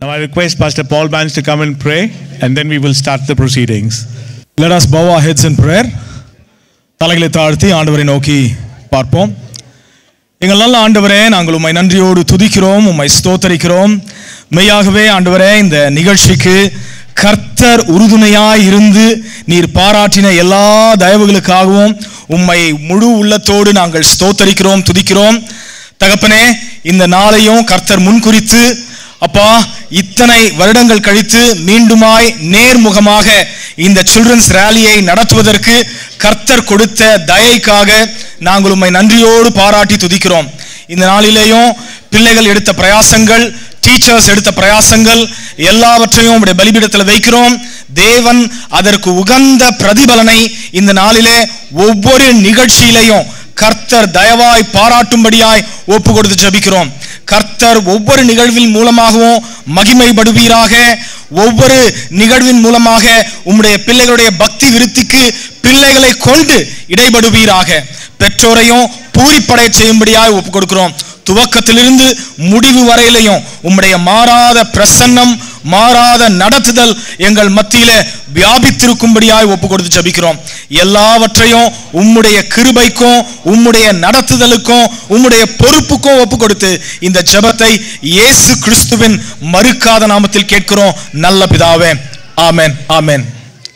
Now I request Pastor Paul Banks to come and pray, and then we will start the proceedings. Let us bow our heads in prayer. தலைகளை தாழ்த்தி ஆண்டவரை நோக்கி பார்ப்போம் எங்கள் நல்ல ஆண்டவரே நாங்கள் உம்மை நன்றியோடு துதிக்கிறோம் உம்மை ஸ்தோத்தரிக்கிறோம் மெய்யாகவே ஆண்டவரே இந்த நிகழ்ச்சிக்கு கர்த்தர் உறுதுணையாய் இருந்து நீர் பாராட்டின எல்லா தயவுகளுக்காகவும் உம்மை முழு உள்ளத்தோடு நாங்கள் ஸ்தோத்தரிக்கிறோம் துதிக்கிறோம் தகப்பனே இந்த நாளையும் கர்த்தர் முன்குறித்து அப்பா இத்தனை வருடங்கள் கழித்து மீண்டுமாய் நேர்முகமாக இந்த சில்ட்ரன்ஸ் ரேலியை நடத்துவதற்கு கர்த்தர் கொடுத்த தயைக்காக நாங்கள் உம்மை நன்றியோடு பாராட்டி துதிக்கிறோம் இந்த நாளிலேயும் பிள்ளைகள் எடுத்த பிரயாசங்கள் டீச்சர்ஸ் எடுத்த பிரயாசங்கள் எல்லாவற்றையும் உடைய பலிபீடத்தில் வைக்கிறோம் தேவன் அதற்கு உகந்த பிரதிபலனை இந்த நாளிலே ஒவ்வொரு நிகழ்ச்சியிலையும் கர்த்தர் தயவாய் பாராட்டும்படியாய் ஒப்பு கொடுத்து ஜபிக்கிறோம் கர்த்தர் ஒவ்வொரு நிகழ்வின் மூலமாகவும் மகிமைப்படுவீராக ஒவ்வொரு நிகழ்வின் மூலமாக உம்முடைய பிள்ளைகளுடைய பக்தி விருத்திக்கு பிள்ளைகளை கொண்டு இடைபடுவீராக பெற்றோரையும் பூரிப்படை செய்யும்படியாய் ஒப்பு கொடுக்கிறோம் துவக்கத்திலிருந்து முடிவு வரையிலையும் உம்முடைய மாறாத பிரசன்னம் மாறாத நடத்துதல் எங்கள் மத்தியில வியாபித்திருக்கும்படியாய் ஒப்பு கொடுத்து ஜபிக்கிறோம் எல்லாவற்றையும் உம்முடைய கிருபைக்கும் உம்முடைய நடத்துதலுக்கும் உம்முடைய பொறுப்புக்கும் ஒப்பு கொடுத்து இந்த ஜெபத்தை இயேசு கிறிஸ்துவின் மறுக்காத நாமத்தில் கேட்கிறோம் நல்ல பிதாவே ஆமென் ஆமென்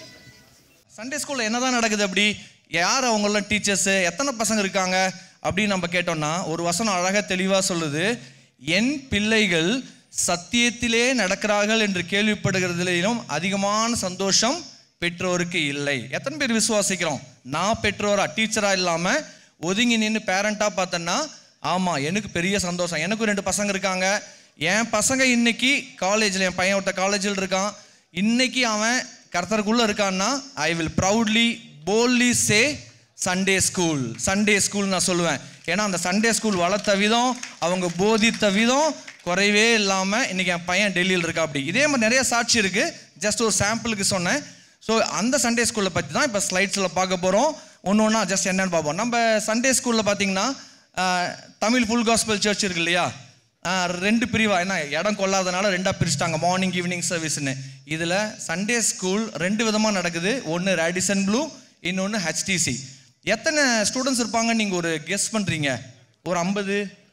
சண்டே ஸ்கூல்ல என்னதான் நடக்குது அப்படி யார் அவங்களாம் டீச்சர்ஸ் எத்தனை பசங்க இருக்காங்க அப்படின்னு நம்ம கேட்டோம்னா ஒரு வசனம் அழகா தெளிவா சொல்லுது என் பிள்ளைகள் சத்தியத்திலே நடக்கிறார்கள் என்று கேள்விப்படுகிறதிலும் அதிகமான சந்தோஷம் பெற்றோருக்கு இல்லை எத்தனை பேர் விசுவாசிக்கிறோம் நான் பெற்றோரா டீச்சரா இல்லாம ஒதுங்கி நின்று பேரண்டா பார்த்தேன்னா ஆமா எனக்கு பெரிய சந்தோஷம் எனக்கும் ரெண்டு பசங்க இருக்காங்க என் பசங்க இன்னைக்கு காலேஜில் என் பையன் ஒருத்த காலேஜில் இருக்கான் இன்னைக்கு அவன் கர்த்தருக்குள்ள இருக்கான்னா I will proudly boldly say Sunday school Sunday school நான் சொல்லுவேன் ஏன்னா அந்த சண்டே ஸ்கூல் வளர்த்த விதம் அவங்க போதித்த விதம் குறைவே இல்லாமல் இன்னைக்கு என் பையன் டெல்லியில் இருக்கா அப்படி இதே மாதிரி நிறைய சாட்சி இருக்கு ஜஸ்ட் ஒரு சாம்பிளுக்கு சொன்னேன் ஸோ அந்த சண்டே ஸ்கூலை பற்றி தான் இப்போ ஸ்லைட்ஸில் பார்க்க போகிறோம் ஒன்று ஒன்றா ஜஸ்ட் என்னன்னு பார்ப்போம் நம்ம சண்டே ஸ்கூலில் பார்த்தீங்கன்னா ah, Tamil full gospel church இருக்கு இல்லையா ஆஹ், ரெண்டு பிரிவா என்ன இடம் கொள்ளாதனால ரெண்டா பிரிச்சிட்டாங்க மார்னிங் ஈவினிங் சர்வீஸ்னு இதில் சண்டே ஸ்கூல் ரெண்டு விதமாக நடக்குது ஒன்று ரேடிசன் ப்ளூ இன்னொன்று ஹெச்டிசி எத்தனை ஸ்டூடெண்ட்ஸ் இருப்பாங்கன்னு நீங்கள் ஒரு கெஸ் பண்ணுறீங்க ஒரு ஐம்பது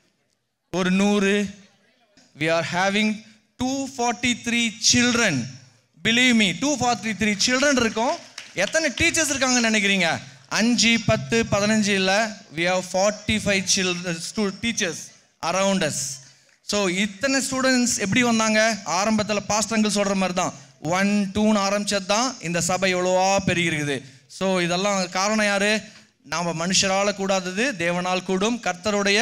ஒரு நூறு we are having 243 children believe me 243 children இருக்கோம் எத்தனை டீச்சர்ஸ் இருக்காங்கன்னு நினைக்கிறீங்க அஞ்சு பத்து பதினஞ்சு இல்லை we have 45 children teachers around us so இத்தனை ஸ்டூடெண்ட்ஸ் எப்படி வந்தாங்க ஆரம்பத்தில் பாஸ்டங்கள் சொல்கிற மாதிரி தான் ஒன் டூன்னு ஆரம்பிச்சது தான் இந்த சபை எவ்வளோவா பெருகிருக்குது ஸோ இதெல்லாம் காரணம் யாரு நாம் மனுஷரால் கூடாதது தேவனால் கூடும் கர்த்தருடைய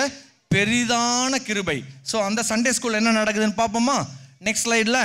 பெரிதான கிருபை ஸோ அந்த சண்டே ஸ்கூல் என்ன நடக்குதுன்னு பார்ப்போமா நெக்ஸ்ட் ஸ்லைடில்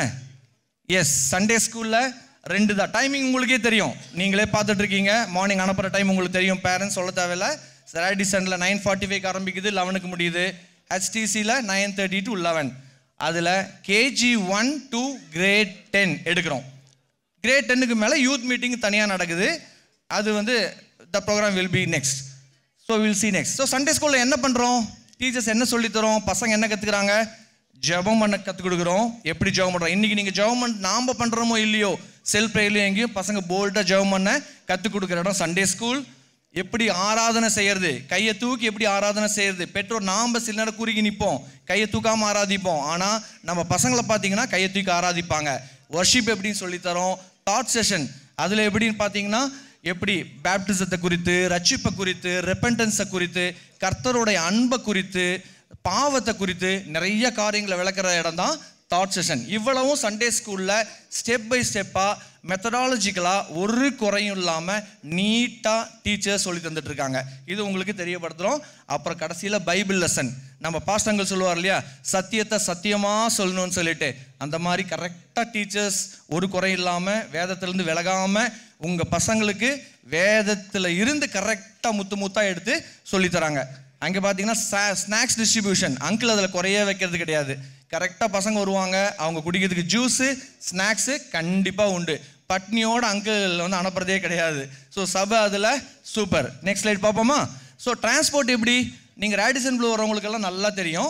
எஸ் சண்டே ஸ்கூலில் ரெண்டு தான் டைமிங் உங்களுக்கே தெரியும் நீங்களே பார்த்துட்டு இருக்கீங்க மார்னிங் அனுப்புகிற டைம் உங்களுக்கு தெரியும் பேரண்ட்ஸ் சொல்ல தேவையில்ல சாட்டர்டே நைன் ஃபார்ட்டி ஃபைவ் ஆரம்பிக்குது லெவனுக்கு முடியுது ஹெச்டிசியில் நைன் தேர்ட்டி டு லெவன் அதில் KG one to grade ten எடுக்கிறோம் கிரேட் டென்னுக்கு மேலே யூத் மீட்டிங் தனியாக நடக்குது அது வந்து the program will be next so will see next so Sunday ஸ்கூலில் என்ன பண்ணுறோம் டீச்சர்ஸ் என்ன சொல்லித் தரோம் பசங்க என்ன கற்றுக்குறாங்க ஜெபம் பண்ண கற்றுக் கொடுக்குறோம் எப்படி ஜெபம் பண்ணுறோம் இன்றைக்கி நீங்கள் ஜெபம் பண்ண நாம் பண்ணுறோமோ இல்லையோ செல்ஃப் ப்ரேயர்லையும் எங்கேயும் பசங்க போல்டாக ஜெபம் பண்ண கற்றுக் கொடுக்குற இடம் சண்டே ஸ்கூல் எப்படி ஆராதனை செய்யறது கையை தூக்கி எப்படி ஆராதனை செய்யறது பெற்றோர் நாம சில நேரம் குறுகி நிற்போம் கையை தூக்காம ஆராதிப்போம் ஆனா நம்ம பசங்களை பார்த்தீங்கன்னா கையை தூக்கி ஆராதிப்பாங்க வர்ஷிப் எப்படின்னு சொல்லித் தரோம் தாட் செஷன் அதுல எப்படின்னு பார்த்தீங்கன்னா எப்படி பேப்டிசத்தை குறித்து ரட்சிப்பை குறித்து ரெப்பன்டன்ஸை குறித்து கர்த்தருடைய அன்பை குறித்து பாவத்தை குறித்து நிறைய காரியங்களை விளக்குற இடம் தான் தாட் செஷன் இவ்வளவும் சண்டே ஸ்கூலில் ஸ்டெப் பை ஸ்டெப்பாக மெத்தடாலஜிக்கலாக ஒரு குறையும் இல்லாமல் நீட்டாக டீச்சர்ஸ் சொல்லி தந்துட்டு இருக்காங்க இது உங்களுக்கு தெரியப்படுத்துகிறோம் அப்புறம் கடைசியில் பைபிள் லெசன் நம்ம பாஸ்டங்கள் சொல்லுவார் இல்லையா சத்தியத்தை சத்தியமாக சொல்லணும்னு சொல்லிட்டு அந்த மாதிரி கரெக்டாக டீச்சர்ஸ் ஒரு குறை இல்லாமல் வேதத்திலேருந்து விலகாமல் உங்கள் பசங்களுக்கு வேதத்தில் இருந்து கரெக்டாக முத்து முத்தாக எடுத்து சொல்லித் தராங்க அங்கே பார்த்தீங்கன்னா ஸ்நாக்ஸ் டிஸ்ட்ரிபியூஷன் அங்கிள் அதில் குறைய வைக்கிறது கிடையாது கரெக்டாக பசங்க வருவாங்க அவங்க குடிக்கிறதுக்கு ஜூஸு ஸ்நாக்ஸு கண்டிப்பாக உண்டு பட்னியோட அங்கிள் வந்து அனுப்புறதே கிடையாது ஸோ சபை அதில் சூப்பர் நெக்ஸ்ட் ஸ்லைட் பார்ப்போமா ஸோ டிரான்ஸ்போர்ட் எப்படி நீங்கள் ரேடிசன் ப்ளூ வரவங்களுக்கெல்லாம் நல்லா தெரியும்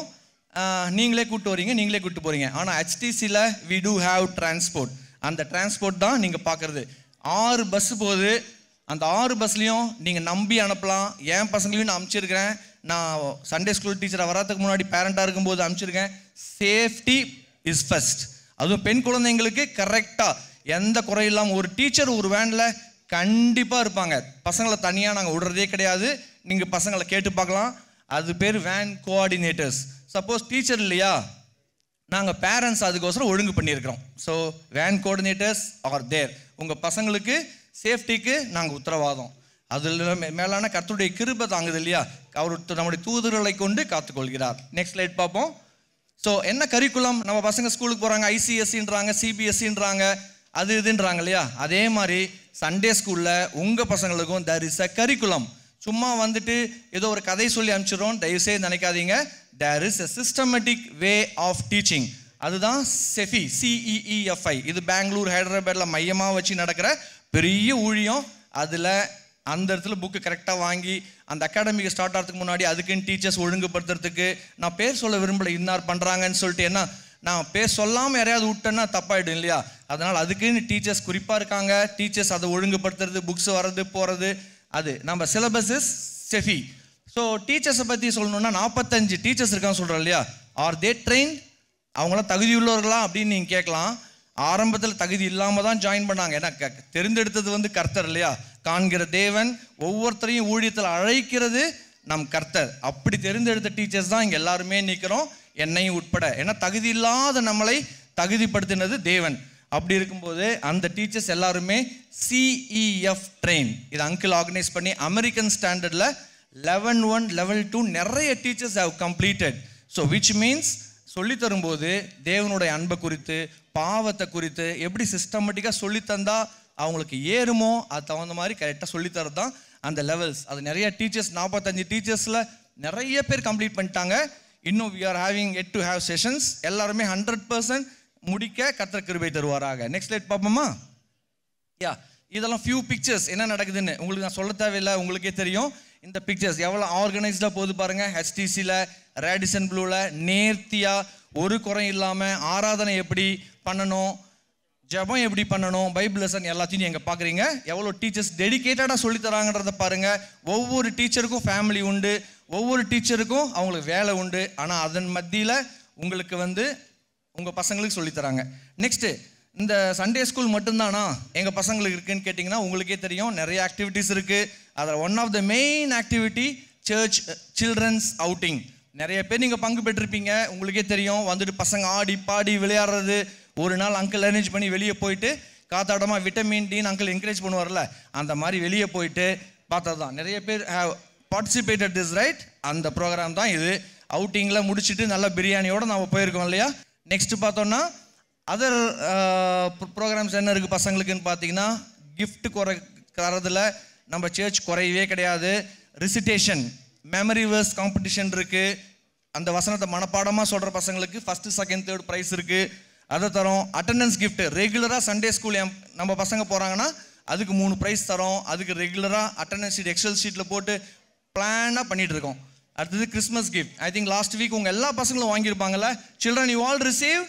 நீங்களே கூட்டு வரீங்க நீங்களே கூட்டு போறீங்க ஆனால் ஹெச்டிசியில் வி டூ ஹாவ் டிரான்ஸ்போர்ட் அந்த டிரான்ஸ்போர்ட் தான் நீங்கள் பார்க்குறது ஆறு பஸ் போகுது அந்த ஆறு பஸ்லையும் நீங்கள் நம்பி அனுப்பலாம் என் பசங்களையும் நான் அனுப்பிச்சிருக்கிறேன் நான் சண்டே ஸ்கூல் டீச்சராக வராதுக்கு முன்னாடி பேரண்டாக இருக்கும்போது அனுப்பிச்சிருக்கேன் சேஃப்டி இஸ் ஃபர்ஸ்ட் அதுவும் பெண் குழந்தைங்களுக்கு கரெக்டாக எந்த குறையும் இல்லாமல் ஒரு டீச்சர் ஒரு வேனில் கண்டிப்பாக இருப்பாங்க பசங்களை தனியாக நாங்கள் விடுறதே கிடையாது நீங்கள் பசங்களை கேட்டு பார்க்கலாம் அது பேர் வேன் கோஆர்டினேட்டர்ஸ் சப்போஸ் டீச்சர் இல்லையா நாங்கள் பேரண்ட்ஸ் அதுக்கோசரம் ஒழுங்கு பண்ணியிருக்கிறோம் so van coordinators are there உங்கள் பசங்களுக்கு சேஃப்டிக்கு நாங்கள் உத்தரவாதம் அதில் மே- மேலான கர்த்தருடைய கிருபை தாங்குது இல்லையா அவர் நம்முடைய தூதர்களை கொண்டு காத்துக்கொள்கிறார் நெக்ஸ்ட் லைட் பார்ப்போம் ஸோ என்ன கரிக்குலம் நம்ம பசங்க ஸ்கூலுக்கு போகிறாங்க ஐசிஎஸ்சின்றாங்க சிபிஎஸ்சின்றாங்க அது இதுன்றாங்க இல்லையா அதே மாதிரி சண்டே ஸ்கூலில் உங்கள் பசங்களுக்கும் தர் இஸ் அ கரிக்குலம் சும்மா வந்துட்டு ஏதோ ஒரு கதை சொல்லி அனுப்பிச்சிடும் தயவுசெய்து நினைக்காதீங்க there is a systematic way of teaching அதுதான் செஃபி சிஇஇஎஃப்ஐ இது பெங்களூர் ஹைதராபாத்தில் மையமாக வச்சு நடக்கிற பெரிய ஊழியம் அதில் அந்த இடத்துல புக்கு கரெக்டாக வாங்கி அந்த அகாடமிக்கு ஸ்டார்ட் ஆகிறதுக்கு முன்னாடி அதுக்குன்னு டீச்சர்ஸ் ஒழுங்குபடுத்துறதுக்கு நான் பேர் சொல்ல விரும்பல இன்னார் பண்ணுறாங்கன்னு சொல்லிட்டு என்ன நான் பேர் சொல்லாமல் யாரையாவது விட்டேன்னா தப்பாயிடும் இல்லையா அதனால் அதுக்குன்னு டீச்சர்ஸ் குறிப்பாக இருக்காங்க டீச்சர்ஸ் அதை ஒழுங்குபடுத்துறது புக்ஸ் வர்றது போகிறது அது நம்ம சிலபஸ் இஸ் செஃபி ஸோ டீச்சர்ஸை பற்றி சொல்லணும்னா நாற்பத்தஞ்சு டீச்சர்ஸ் இருக்கான்னு சொல்கிறோம் இல்லையா ஆர் தே ட்ரெயின் அவங்களாம் தகுதி உள்ளவர்களா அப்படின்னு நீங்கள் கேட்கலாம் ஆரம்பத்தில் தகுதி இல்லாமல் தான் ஜாயின் பண்ணாங்க ஏன்னா க- தெரிந்தெடுத்தது வந்து கர்த்தர் இல்லையா காண்கிற தேவன் ஒவ்வொருத்தரையும் ஊழியத்தில் அழைக்கிறது நம் கர்த்தர் அப்படி தெரிந்தெடுத்த டீச்சர்ஸ் தான் இங்கே எல்லாருமே நிற்கிறோம் என்னையும் உட்பட ஏன்னா தகுதி இல்லாத நம்மளை தகுதிப்படுத்தினது தேவன் அப்படி இருக்கும்போது அந்த டீச்சர்ஸ் எல்லாருமே சிஇஎஃப் ட்ரெயின் இது அங்கிள் ஆர்கனைஸ் பண்ணி அமெரிக்கன் ஸ்டாண்டர்டில் லெவன் ஒன் லெவல் டூ நிறைய teachers have completed so which means சொல்லி தரும்போது தேவனுடைய அன்பை குறித்து பாவத்தை குறித்து எப்படி சிஸ்டமேட்டிக்காக சொல்லி தந்தா அவங்களுக்கு ஏறுமோ அது தகுந்த மாதிரி கரெக்டாக சொல்லி தரது தான் அந்த லெவல்ஸ் அது நிறைய டீச்சர்ஸ் நாற்பத்தஞ்சு டீச்சர்ஸில் நிறைய பேர் கம்ப்ளீட் பண்ணிட்டாங்க இன்னும் we are having yet to have sessions எல்லாருமே ஹண்ட்ரட் பர்சன்ட் முடிக்க கர்த்தர் கிருபை தருவாராக நெக்ஸ்ட் லைட் பார்ப்போமா யா இதெல்லாம் ஃபியூ பிக்சர்ஸ் என்ன நடக்குதுன்னு உங்களுக்கு நான் சொல்ல தேவையில்லை உங்களுக்கே தெரியும் இந்த பிக்சர்ஸ் எவ்வளோ ஆர்கனைஸ்டாக போகுது பாருங்க ஹெச்டிசியில் ரேடிசன் ப்ளூவில் நேர்த்தியாக ஒரு குறையும் இல்லாமல் ஆராதனை எப்படி பண்ணணும் ஜெபம் எப்படி பண்ணணும் பைபிள் லெசன் எல்லாத்தையும் நீங்கள் பார்க்குறீங்க எவ்வளோ டீச்சர்ஸ் டெடிகேட்டடாக சொல்லி தராங்கன்றத பாருங்க ஒவ்வொரு டீச்சருக்கும் ஃபேமிலி உண்டு ஒவ்வொரு டீச்சருக்கும் அவங்களுக்கு வேலை உண்டு ஆனால் அதன் மத்தியில் உங்களுக்கு வந்து உங்கள் பசங்களுக்கு சொல்லித் தராங்க நெக்ஸ்ட்டு இந்த சண்டே ஸ்கூல் மட்டும்தானா எங்கள் பசங்களுக்கு இருக்குன்னு கேட்டிங்கன்னா உங்களுக்கே தெரியும் நிறைய ஆக்டிவிட்டீஸ் இருக்குது அதில் one of the main activity church children's outing நிறைய பேர் நீங்கள் பங்கு பெற்றிருப்பீங்க உங்களுக்கே தெரியும் வந்துட்டு பசங்க ஆடி பாடி விளையாடுறது ஒரு நாள் அங்கிள் அரேஞ்ச் பண்ணி வெளியே போயிட்டு காத்தாடமாக விட்டமின் டின்னு அங்கிள் என்கரேஜ் பண்ணுவார்ல அந்த மாதிரி வெளியே போயிட்டு பார்த்தது தான் நிறைய பேர் ஹேவ் பார்ட்டிசிபேட்டட் திஸ் ரைட் அந்த ப்ரோக்ராம் தான் இது அவுட்டிங்கில் முடிச்சுட்டு நல்ல பிரியாணியோடு நம்ம போயிருக்கோம் இல்லையா நெக்ஸ்ட் பார்த்தோன்னா அதர் ப்ரோக்ராம்ஸ் என்ன இருக்குது பசங்களுக்குன்னு பார்த்தீங்கன்னா gift குறை தரதுல நம்ம சர்ச் குறையவே கிடையாது ரிசிட்டேஷன் மெமரி வேர்ஸ் காம்படிஷன் இருக்குது அந்த வசனத்தை மனப்பாடமாக சொல்கிற பசங்களுக்கு ஃபஸ்ட்டு செகண்ட் தேர்ட் ப்ரைஸ் இருக்குது அதை தரோம் அட்டண்டன்ஸ் gift ரெகுலராக சண்டே ஸ்கூல் நம்ம பசங்க போகிறாங்கன்னா அதுக்கு மூணு ப்ரைஸ் தரோம் அதுக்கு ரெகுலராக அட்டண்டன்ஸ் ஷீட் எக்ஸல் ஷீட்டில் போட்டு பிளானாக பண்ணிட்டு இருக்கோம் அடுத்தது Christmas gift I think last week உங்கள் எல்லா பசங்களும் வாங்கியிருப்பாங்கல்ல children you all receive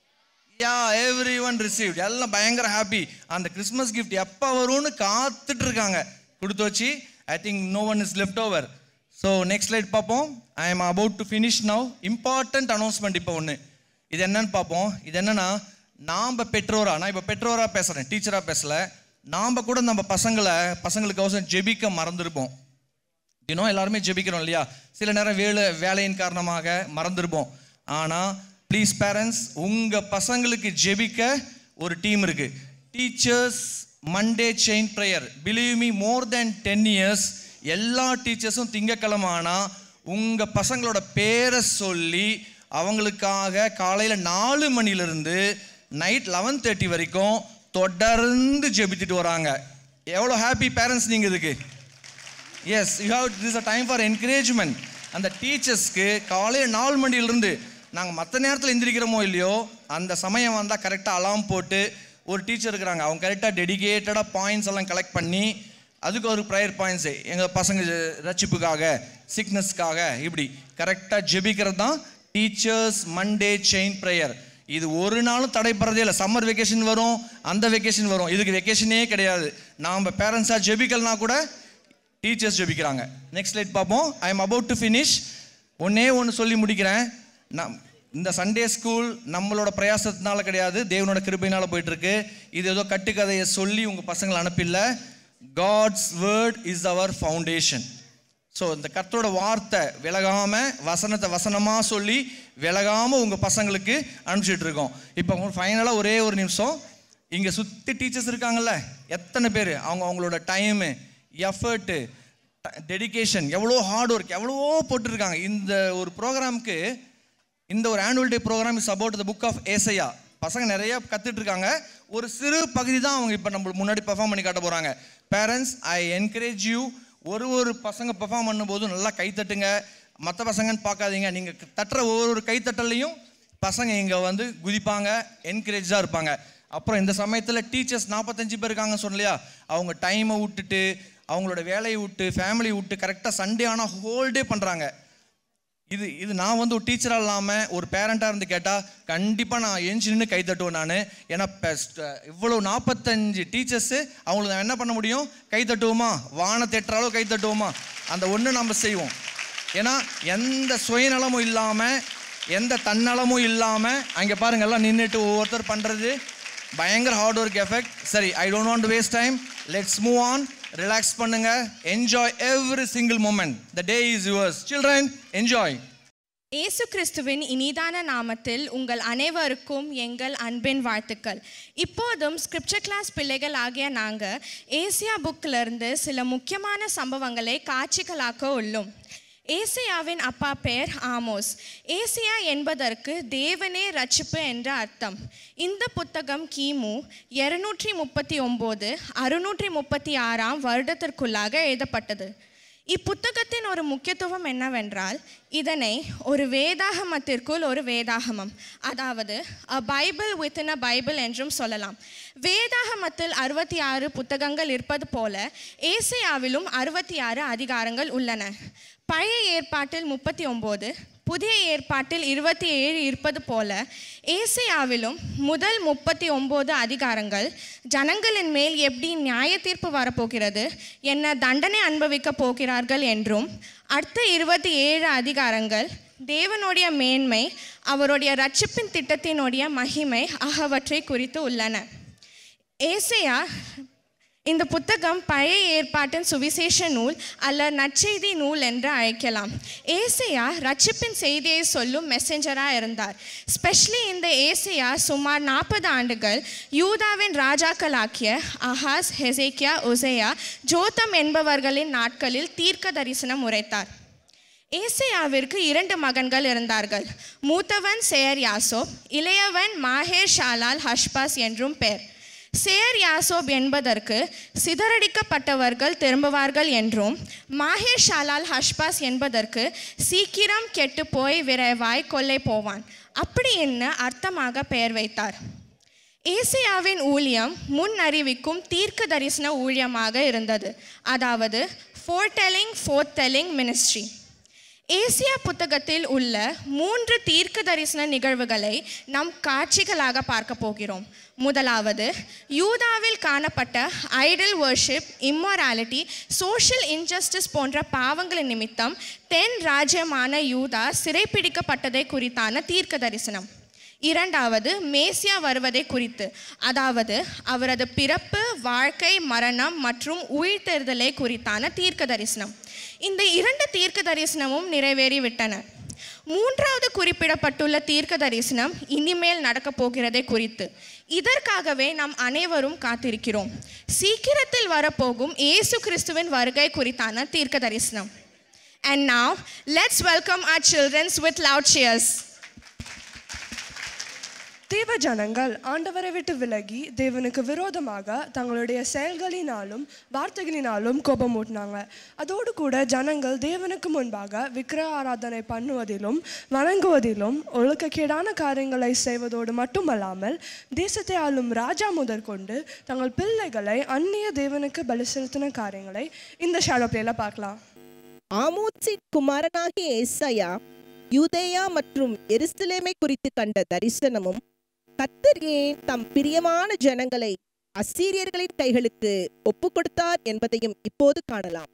yeah everyone receive எல்லாம் பயங்கர ஹாப்பி அந்த கிறிஸ்மஸ் gift எப்போ வரும்னு காத்துட்டு இருக்காங்க கொடுத்து வச்சு I think no one is left over so next slide பார்ப்போம் I am about to finish now important announcement இப்போ ஒன்று இது என்னன்னு பார்ப்போம் இது என்னன்னா நாம் பெற்றோரா நான் இப்போ பெற்றோரா பேசுகிறேன் டீச்சராக பேசல நாம் கூட நம்ம பசங்களை பசங்களுக்கு அவசரம் ஜெபிக்க மறந்துருப்போம் தினம் எல்லாருமே ஜெபிக்கிறோம் இல்லையா சில நேரம் வேலை வேலையின் காரணமாக மறந்துருப்போம் ஆனால் ப்ளீஸ் பேரண்ட்ஸ் உங்கள் பசங்களுக்கு ஜெபிக்க ஒரு டீம் இருக்கு teachers Monday chain prayer believe me more than ten years எல்லா டீச்சர்ஸும் திங்கக்கிழமை ஆனால் உங்கள் பசங்களோட பேரை சொல்லி அவங்களுக்காக காலையில் நாலு மணிலேருந்து நைட் லெவன் தேர்ட்டி வரைக்கும் தொடர்ந்து ஜெபித்துட்டு வராங்க எவ்வளோ ஹாப்பி பேரண்ட்ஸ் நீங்கள் இதுக்கு yes you have this a time for encouragement அந்த டீச்சர்ஸ்க்கு காலையில் நாலு மணிலிருந்து நாங்கள் மற்ற நேரத்தில் எந்திரிக்கிறோமோ இல்லையோ அந்த சமயம் வந்தால் கரெக்டாக அலாம் போட்டு ஒரு டீச்சர் இருக்கிறாங்க அவங்க கரெக்டாக டெடிகேட்டடாக பாயிண்ட்ஸ் எல்லாம் கலெக்ட் பண்ணி அதுக்கு ஒரு ப்ரேயர் பாயிண்ட்ஸு எங்கள் பசங்க ரட்சிப்புக்காக சிக்னஸ்க்காக இப்படி கரெக்டாக ஜெபிக்கிறது தான் டீச்சர்ஸ் மண்டே செயின் ப்ரேயர் இது ஒரு நாளும் தடைப்படுறதே இல்லை சம்மர் வெக்கேஷன் வரும் அந்த வெக்கேஷன் வரும் இதுக்கு வெக்கேஷனே கிடையாது நாம் பேரண்ட்ஸாக ஜெபிக்கலனா கூட டீச்சர்ஸ் ஜெபிக்கிறாங்க நெக்ஸ்ட் லைட் பார்ப்போம் I am about to finish ஒன்னே ஒன்று சொல்லி முடிக்கிறேன் நம் இந்த சண்டே ஸ்கூல் நம்மளோட பிரயாசத்தினால கிடையாது தேவனோட கிருபையினால போயிட்டு இருக்கு இது ஏதோ கட்டுக்கதையை சொல்லி உங்கள் பசங்களை அனுப்பில்ல God's word is our foundation so இந்த கர்த்தரோட வார்த்தை விலகாம வசனத்தை வசனமாக சொல்லி விலகாம உங்கள் பசங்களுக்கு அனுப்பிச்சிட்டு இருக்கோம் இப்போ ஃபைனலாக ஒரே ஒரு நிமிஷம் இங்கே சுற்றி டீச்சர்ஸ் இருக்காங்கல்ல எத்தனை பேர் அவங்க அவங்களோட டைமு எஃபர்ட்டு டெடிகேஷன் எவ்வளோ ஹார்ட் ஒர்க் எவ்வளவோ போட்டிருக்காங்க இந்த ஒரு ப்ரோக்ராமுக்கு இந்த ஒரு annual day program is about the book of Isaiah பசங்க நிறைய கத்துட்டு இருக்காங்க ஒரு சிறு பகுதி தான் அவங்க இப்போ நம்ம முன்னாடி பெர்ஃபார்ம் பண்ணி காட்ட போகிறாங்க பேரண்ட்ஸ் ஐ என்கரேஜ் யூ ஒரு ஒரு பசங்க பெர்ஃபார்ம் பண்ணும்போது நல்லா கை தட்டுங்க மற்ற பசங்கன்னு பார்க்காதீங்க நீங்கள் தட்டுற ஒவ்வொரு ஒரு கைத்தட்டல்லையும் பசங்க இங்கே வந்து குதிப்பாங்க என்கரேஜாக இருப்பாங்க அப்புறம் இந்த சமயத்தில் டீச்சர்ஸ் நாற்பத்தஞ்சு பேர் இருக்காங்க சொன்னலையா அவங்க டைமை விட்டுட்டு அவங்களோட வேலையை விட்டு ஃபேமிலியை விட்டு கரெக்டாக சண்டே ஆனால் ஹோல் டே பண்ணுறாங்க இது இது நான் வந்து ஒரு டீச்சராக இல்லாமல் ஒரு பேரண்ட்டாக இருந்து கேட்டால் கண்டிப்பாக நான் எஞ்சி நின்று கை தட்டுவேன் நான் ஏன்னா பெஸ்ட் இவ்வளோ நாற்பத்தஞ்சு டீச்சர்ஸு அவங்களுக்கு நான் என்ன பண்ண முடியும் கை தட்டுவோமா வானத்தை எட்டுற அளவு கை தட்டுவோமா அந்த ஒன்று நம்ம செய்வோம் ஏன்னா எந்த சுயநலமும் இல்லாமல் எந்த தன்னலமும் இல்லாமல் அங்கே பாருங்க எல்லாம் நின்றுட்டு ஒவ்வொருத்தர் பண்ணுறது பயங்கர ஹார்ட் ஒர்க் எஃபெக்ட் சரி I don't want waste time let's move on relax பண்ணுங்க enjoy every single moment the day is yours children enjoy இயேசு கிறிஸ்துவின் இனிதான நாமத்தில் உங்கள் அனைவருக்கும் எங்கள் அன்பின் வாழ்த்துக்கள் இப்போதும் ஸ்கிரிப்சர் கிளாஸ் பிள்ளைகள் ஆகிய நாங்கள் ஏசியா புக்கிலிருந்து சில முக்கியமான சம்பவங்களை காட்சிகளாக்க உள்ளோம் ஏசியாவின் அப்பா பெயர் ஆமோஸ் ஏசியா என்பதற்கு தேவனே ரட்சிப்பு என்ற அர்த்தம் இந்த புத்தகம் கிமு இருநூற்றி முப்பத்தி ஒம்பது அறுநூற்றி முப்பத்தி ஆறாம் வருடத்திற்குள்ளாக எழுதப்பட்டது இப்புத்தகத்தின் ஒரு முக்கியத்துவம் என்னவென்றால் இதனை ஒரு வேதாகமத்திற்குள் ஒரு வேதாகமம் அதாவது a Bible within a Bible என்றும் சொல்லலாம் வேதாகமத்தில் அறுபத்தி ஆறு புத்தகங்கள் இருப்பது போல ஏசையாவிலும் அறுபத்தி ஆறு அதிகாரங்கள் உள்ளன பழைய ஏற்பாட்டில் முப்பத்தி ஒம்பது புதிய ஏற்பாட்டில் இருபத்தி ஏழு இருப்பது போல ஏசியாவிலும் முதல் முப்பத்தி ஒம்பது அதிகாரங்கள் ஜனங்களின் மேல் எப்படி நியாய தீர்ப்பு வரப்போகிறது என்ன தண்டனை அனுபவிக்க போகிறார்கள் என்றும் அடுத்த இருபத்தி ஏழு அதிகாரங்கள் தேவனுடைய மேன்மை அவருடைய ரட்சிப்பின் திட்டத்தினுடைய மகிமை ஆகியவற்றை குறித்து உள்ளன ஏசையா இந்த புத்தகம் பழைய ஏற்பாட்டின் சுவிசேஷ நூல் அல்ல நற்செய்தி நூல் என்று அழைக்கலாம் ஏசையா ரட்சிப்பின் செய்தியை சொல்லும் மெசஞ்சராக இருந்தார் ஸ்பெஷலி இந்த ஏசையா சுமார் நாற்பது ஆண்டுகள் யூதாவின் ராஜாக்களாக்கிய அஹாஸ் ஹெசேக்கியா உசையா ஜோத்தம் என்பவர்களின் நாட்களில் தீர்க்க தரிசனம் உரைத்தார் ஏசையாவிற்கு இரண்டு மகன்கள் இருந்தார்கள் மூத்தவன் சேர் யாசோப் இளையவன் மாஹேர் ஷாலால் ஹஷ்பாஸ் என்றும் பெயர் சேர் யாசோப் என்பதற்கு சிதறடிக்கப்பட்டவர்கள் திரும்புவார்கள் என்றும் மாஹேர் ஷாலால் ஹஷ்பாஸ் என்பதற்கு சீக்கிரம் கெட்டு போய் விரைவாய் கொல்லை போவான் அப்படி என்ன அர்த்தமாக பெயர் வைத்தார் ஏசியாவின் ஊழியம் முன் அறிவிக்கும் தீர்க்க தரிசன ஊழியமாக இருந்தது அதாவது foretelling foretelling ministry Isaiah புத்தகத்தில் உள்ள மூன்று தீர்க்க தரிசன நிகழ்வுகளை நாம் காட்சிகளாக பார்க்க போகிறோம் முதலாவது யூதாவில் காணப்பட்ட idol worship immorality social injustice போன்ற பாவங்களின் நிமித்தம் தென் ராஜ்யமான யூதா சிறைப்பிடிக்கப்பட்டதை குறித்தான தீர்க்க தரிசனம் இரண்டாவது மேசியா வருவதை குறித்து அதாவது அவரது பிறப்பு வாழ்க்கை மரணம் மற்றும் உயிர்த்தெழுதலை குறித்தான தீர்க்க தரிசனம் இந்த இரண்டு தீர்க்க தரிசனமும் நிறைவேறிவிட்டன மூன்றாவது குறிப்பிடப்பட்டுள்ள தீர்க்க தரிசனம் இனிமேல் நடக்கப் போகிறதை குறித்து இதற்காகவே நாம் அனைவரும் காத்திருக்கிறோம் சீக்கிரத்தில் வரப்போகும் இயேசு கிறிஸ்துவின் வருகை குறித்தான தீர்க்க தரிசனம் And now, let's welcome our children with loud cheers. தேவ ஜனங்கள் ஆண்டவரை விட்டு விலகி தேவனுக்கு விரோதமாக தங்களுடைய செயல்களினாலும் வார்த்தைகளினாலும் கோபமூட்டினாங்க அதோடு கூட ஜனங்கள் தேவனுக்கு முன்பாக விக்கிர ஆராதனை பண்ணுவதிலும் வணங்குவதிலும் ஒழுக்கக்கேடான காரியங்களை செய்வதோடு மட்டுமல்லாமல் தேசத்தை ஆளும் ராஜா முதற்கொண்டு தங்கள் பிள்ளைகளை அந்நிய தேவனுக்கு பலி செலுத்தின காரியங்களை இந்த ஷாடோ பிளேல பார்க்கலாம் ஆமோத்சின் குமாரனாகிய ஏசாயா யூதேயா மற்றும் எருசலேமை குறித்து கண்ட தரிசனமும் கர்த்தர் ஏன் தம் பிரியமான ஜனங்களை அசீரியர்களின் கைகளுக்கு ஒப்புக் கொடுத்தார் என்பதையும் இப்போது காணலாம்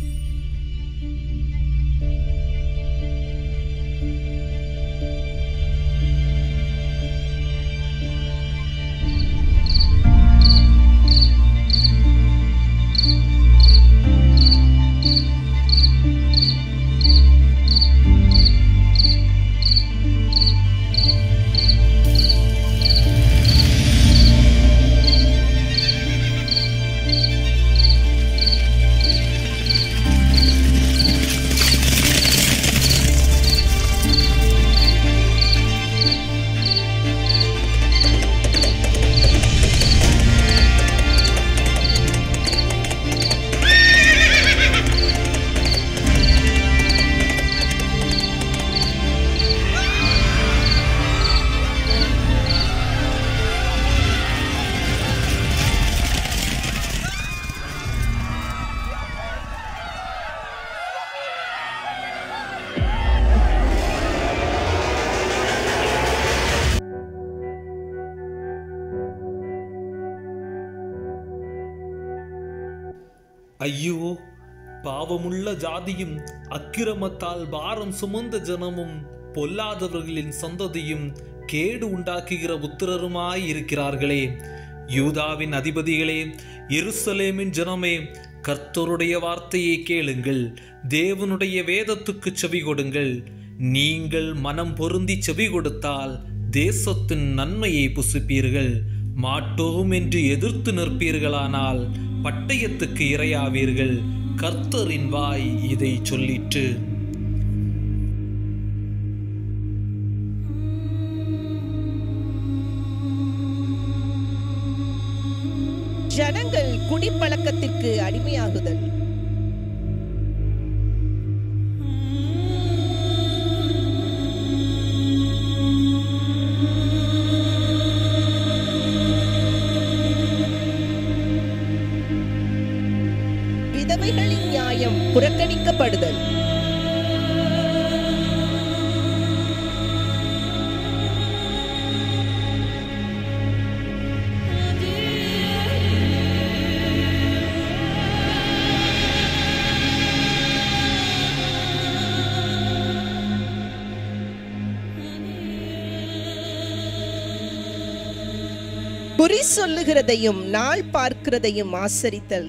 ஐயோ பாவமுள்ள ஜாதியும் அக்கிரமத்தால் பாரம் சுமந்த ஜனமும் பொல்லாதவர்களின் சந்ததியும் கேடு உண்டாக்குகிற உத்திரருமாய் இருக்கிறார்களே யூதாவின் அதிபதிகளே எருசலேமின் ஜனமே கர்த்தருடைய வார்த்தையை கேளுங்கள் தேவனுடைய வேதத்துக்கு செவி கொடுங்கள் நீங்கள் மனம் பொருந்தி செவி கொடுத்தால் தேசத்தின் நன்மையை புசிப்பீர்கள் மாட்டோம் என்று எதிர்த்து நிற்பீர்களானால் பட்டயத்துக்கு இரையாவீர்கள் கர்த்தரின் வாய் இதை சொல்லிற்று ஜனங்கள் குடிப்பழக்கத்திற்கு அடிமையாகுதல் விதவைகளின் நியாயம் புறக்கணிக்கப்படுதல் குறி சொல்லுகிறதையும் நாள் பார்க்கிறதையும் ஆசரித்தல்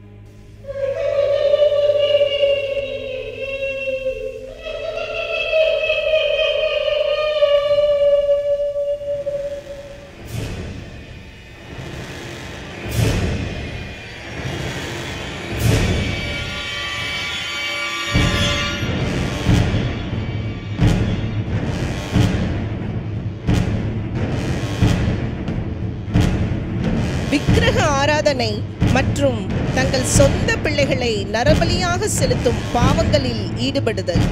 விக்கிரக ஆராதனை மற்றும் தங்கள் சொந்த பிள்ளைகளை நரபலியாக செலுத்தும் பாவங்களில் ஈடுபடுதல்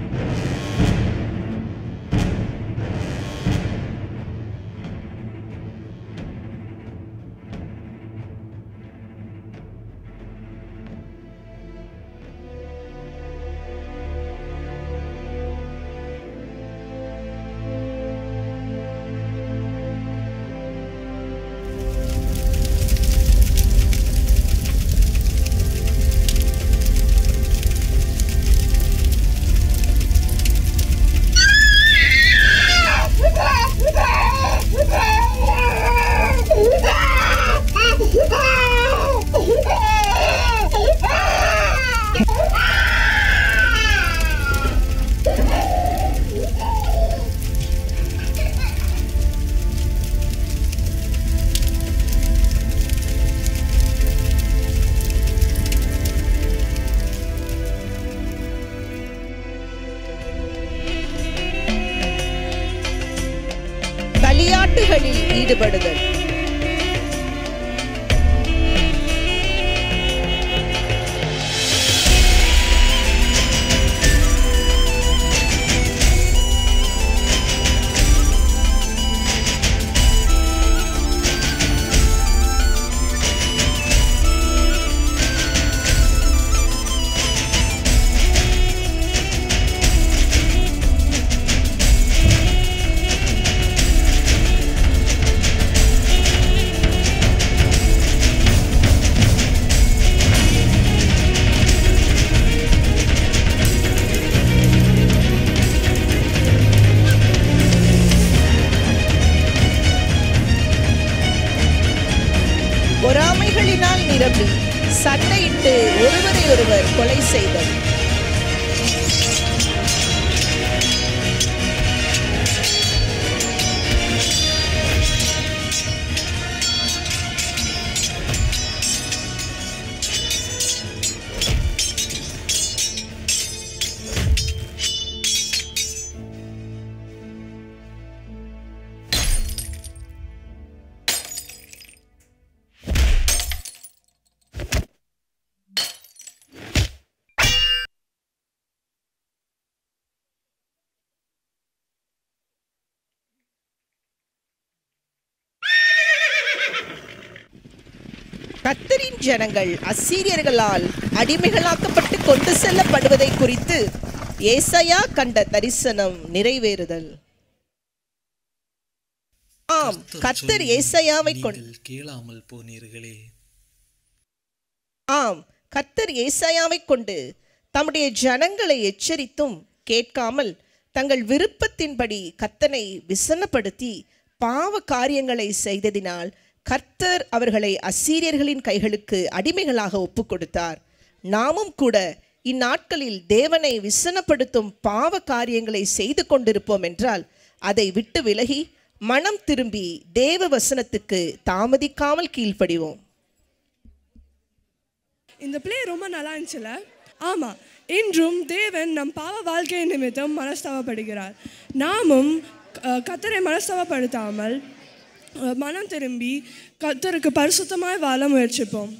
களியாட்டுகளில் ஈடுபடுதல் பொறாமைகளினால் நிரம்பி சண்டையிட்டு ஒருவரை ஒருவர் கொலை செய்தல் கத்தரின் ஜனங்கள் அசீரியர்களால் அடிமைகளாக்கப்பட்டு கொண்டு செல்லப்படுவதை குறித்து ஏசாயா கண்ட தரிசனம் நிறைவேறுதல் ஆம் கத்தர் ஏசாயாவை கொண்டு நீங்கள் கேளாமல் போனீர்களே ஆம் கர்த்தர் ஏசாயாவை கொண்டு தம்முடைய ஜனங்களை எச்சரித்தும் கேட்காமல் தங்கள் விருப்பத்தின்படி கத்தனை விசனப்படுத்தி பாவ காரியங்களை செய்ததினால் கர்த்தர் அவர்களை அசீரியர்களின் கைகளுக்கு அடிமைகளாக ஒப்புக் கொடுத்தார் நாமும் கூட இந்நாட்களில் தேவனை விசனப்படுத்தும் பாவ காரியங்களை செய்து கொண்டிருப்போம் என்றால் அதை விட்டு விலகி மனம் திரும்பி தேவ வசனத்துக்கு தாமதிக்காமல் கீழ்ப்படிவோம் இந்த பிளே ரொம்ப நல்லா இருந்துச்சுல ஆமாம் இன்றும் தேவன் நம் பாவ வாழ்க்கை நிமித்தம் மனஸ்தாபப்படுகிறார் நாமும் அஹ், கர்த்தரை மனஸ்தாபப்படுத்தாமல் அஹ், மனம் திரும்பி கர்த்தருக்கு பரிசுத்தமாய் வாழ முயற்சிப்போம்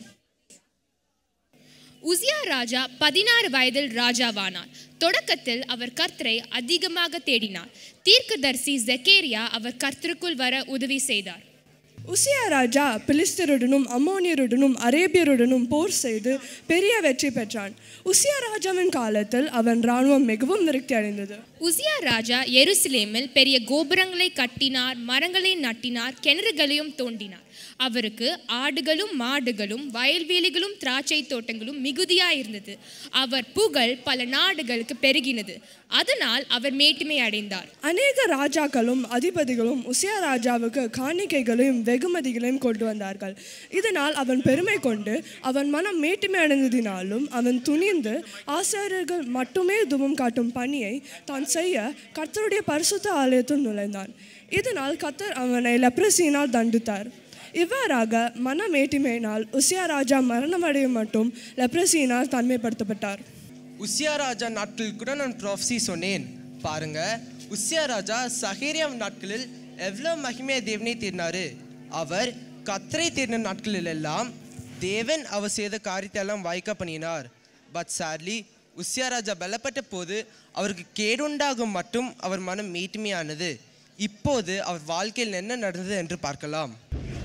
உசியா ராஜா பதினாறு வயதில் ராஜாவானார் தொடக்கத்தில் அவர் கர்த்தரை அதிகமாக தேடினார் தீர்க்கதரிசி ஜெக்கேரியா அவர் கர்த்தருக்குள் வர உதவி செய்தார் உசியா ராஜா பிலிஸ்தருடனும் அம்மோனியருடனும் அரேபியருடனும் போர் செய்து பெரிய வெற்றி பெற்றான் உசியா ராஜாவின் காலத்தில் அவன் இராணுவம் மிகவும் விரக்தி அடைந்தது உசியா ராஜா எருசலேமில் பெரிய கோபுரங்களை கட்டினார் மரங்களை நட்டினார் கிணறுகளையும் தோண்டினார் அவருக்கு ஆடுகளும் மாடுகளும் வயல்வெளிகளும் திராட்சை தோட்டங்களும் மிகுதியாய் இருந்தது அவர் புகழ் பல நாடுகளுக்கு பெருகினது அதனால் அவர் மேட்டுமை அடைந்தார் அநேக ராஜாக்களும் அதிபதிகளும் உசியா ராஜாவுக்கு காணிக்கைகளையும் வெகுமதிகளையும் கொண்டு வந்தார்கள் இதனால் அவன் பெருமை கொண்டு அவன் மனம் மேட்டுமை அடைந்ததினாலும் அவன் துணிந்து ஆசாரியர்கள் மட்டுமே துபம் காட்டும் பணியை தான் செய்ய கர்த்தருடைய பரிசுத்த ஆலயத்தில் நுழைந்தான் இதனால் கர்த்தர் அவனை லெப்ரசியினால் தண்டித்தார் இவ்வாறாக மன மேட்டிமையினால் உசியா ராஜா மரணமடைய மட்டும் லெப்ரசியினால் தன்மைப்படுத்தப்பட்டார் உசியா ராஜா நாட்களில் கூட நான் ப்ராஃபஸி சொன்னேன் பாருங்க உசியா ராஜா சஹேரியாம் நாட்களில் எவ்வளோ மகிமைய தேவனை தேடினாரு அவர் கத்தரை தேடின நாட்களில் எல்லாம் தேவன் அவர் செய்த காரியத்தை எல்லாம் வாய்க்க பண்ணினார் பட் சார்லி உசியா ராஜா பலப்பட்ட போது அவருக்கு கேடுண்டாகும் மட்டும் அவர் மனம் மேட்டுமையானது இப்போது அவர் வாழ்க்கையில் என்ன நடந்தது என்று பார்க்கலாம்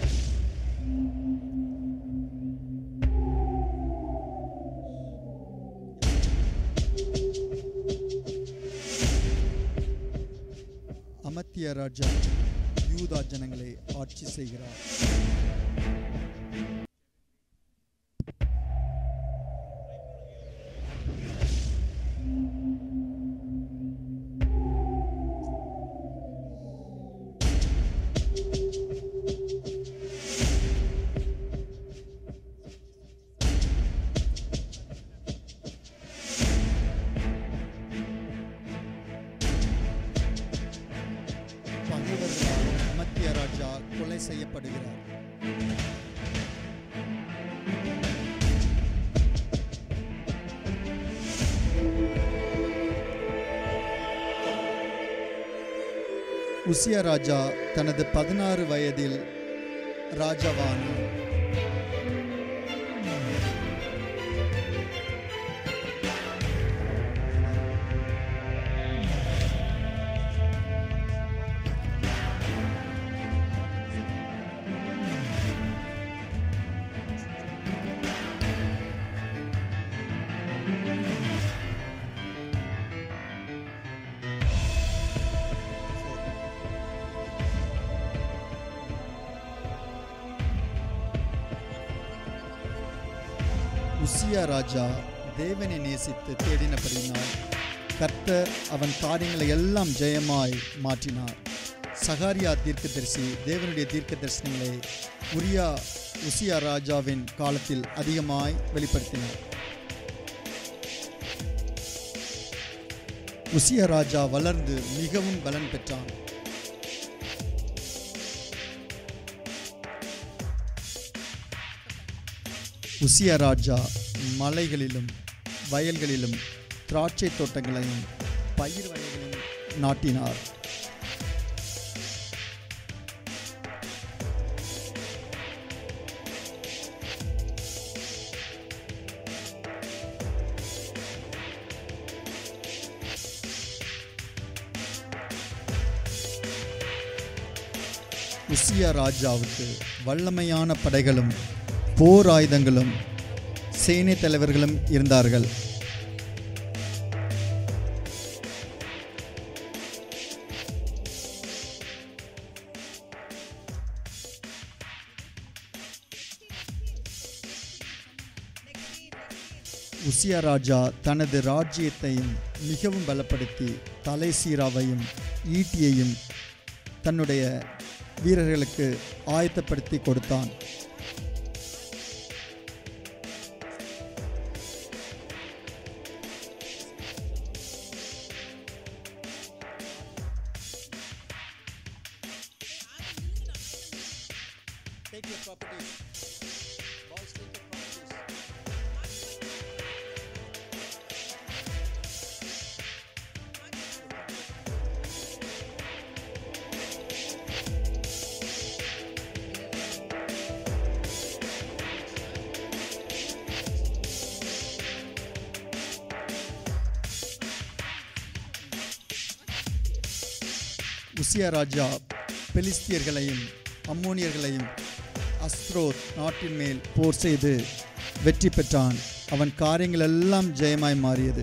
அமத்திய ராஜா யூதா ஜனங்களை ஆட்சி செய்கிறார் பகைவர்களால் அமத்திய ராஜா கொலை செய்யப்படுகிறார் உசியா ராஜா தனது பதினாறு வயதில் ராஜாவானார் உசியா ராஜா தேவனை நேசித்து தேடினபடியினால் கர்த்தர் அவன் காரியங்களை எல்லாம் ஜெயமாய் மாற்றினார் சகாரியா தீர்க்கதரிசி தேவனுடைய தீர்க்க தரிசனங்களை உரியா உசியா ராஜாவின் காலத்தில் அதிகமாய் வெளிப்படுத்தினார் உசியா ராஜா வளர்ந்து மிகவும் பலன் பெற்றான் உசியா ராஜா மலைகளிலும் வயல்களிலும் திராட்சை தோட்டங்களையும் பயிர் வகைகளையும் நாட்டினார் உசியா ராஜாவுக்கு வல்லமையான படைகளும் போர் ஆயுதங்களும் சேனை தலைவர்களும் இருந்தார்கள் உசியா ராஜா தனது ராஜ்யத்தையும் மிகவும் பலப்படுத்தி தலை சீராவையும் ஈட்டியையும் தன்னுடைய வீரர்களுக்கு ஆயத்தப்படுத்தி கொடுத்தான் உசியா ராஜா பெலிஸ்தியர்களையும் அம்மோனியர்களையும் அஸ்ரோத் நாட்டின் மேல் போர் செய்து வெற்றி பெற்றான் அவன் காரியங்கள் எல்லாம் ஜெயமாய் மாறியது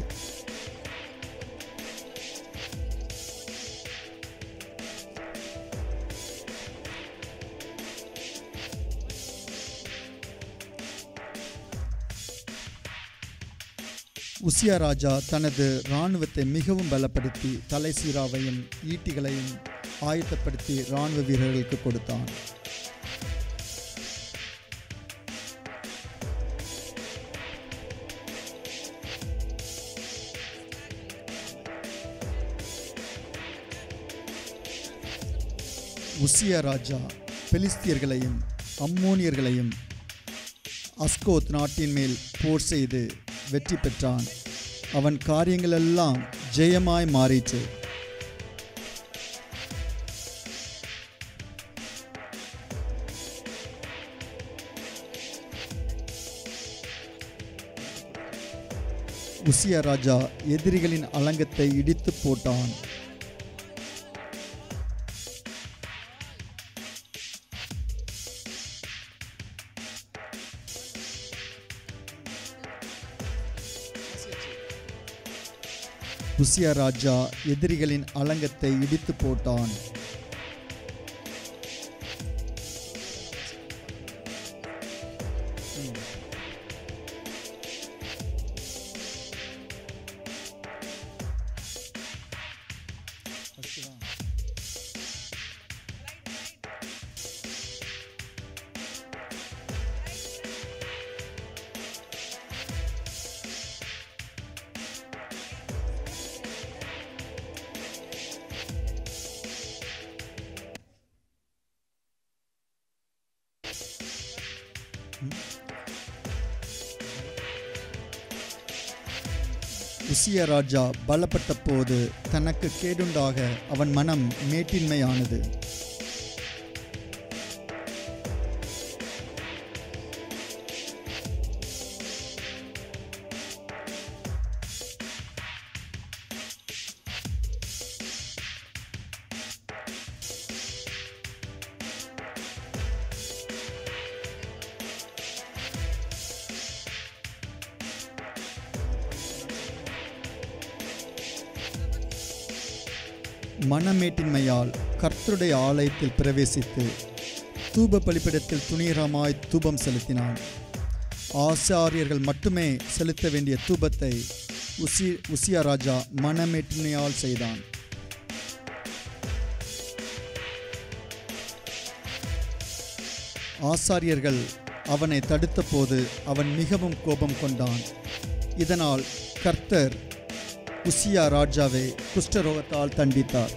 உசியா ராஜா தனது இராணுவத்தை மிகவும் பலப்படுத்தி தலைசீராவையும் ஈட்டிகளையும் ஆயத்தப்படுத்தி இராணுவ வீரர்களுக்கு கொடுத்தான் உசியா ராஜா பெலிஸ்தியர்களையும் அம்மோனியர்களையும் அஸ்கோத் நாட்டின் மேல் போர் செய்து வெற்றி பெற்றான் அவன் காரியங்களெல்லாம் ஜெயமாய் மாறிற்று உசியா ராஜா எதிரிகளின் அலங்கத்தை இடித்து போட்டான் உசியா ராஜா எதிரிகளின் அலங்கத்தை இடித்து போட்டான் உசிய ராஜா பலப்பட்ட போது தனக்கு கேடுண்டாக அவன் மனம் மேட்டின்மையானது மனமேட்டின்மையால் கர்த்தருடைய ஆலயத்தில் பிரவேசித்து தூப பலிப்பிடத்தில் துணிகரமாய் தூபம் செலுத்தினான் ஆசாரியர்கள் மட்டுமே செலுத்த வேண்டிய தூபத்தை உசி உசியா ராஜா மனமேட்டின்மையால் செய்தான் ஆசாரியர்கள் அவனை தடுத்தபோது அவன் மிகவும் கோபம் கொண்டான் இதனால் கர்த்தர் உசியா ராஜாவை குஷ்டரோகத்தால் தண்டித்தார்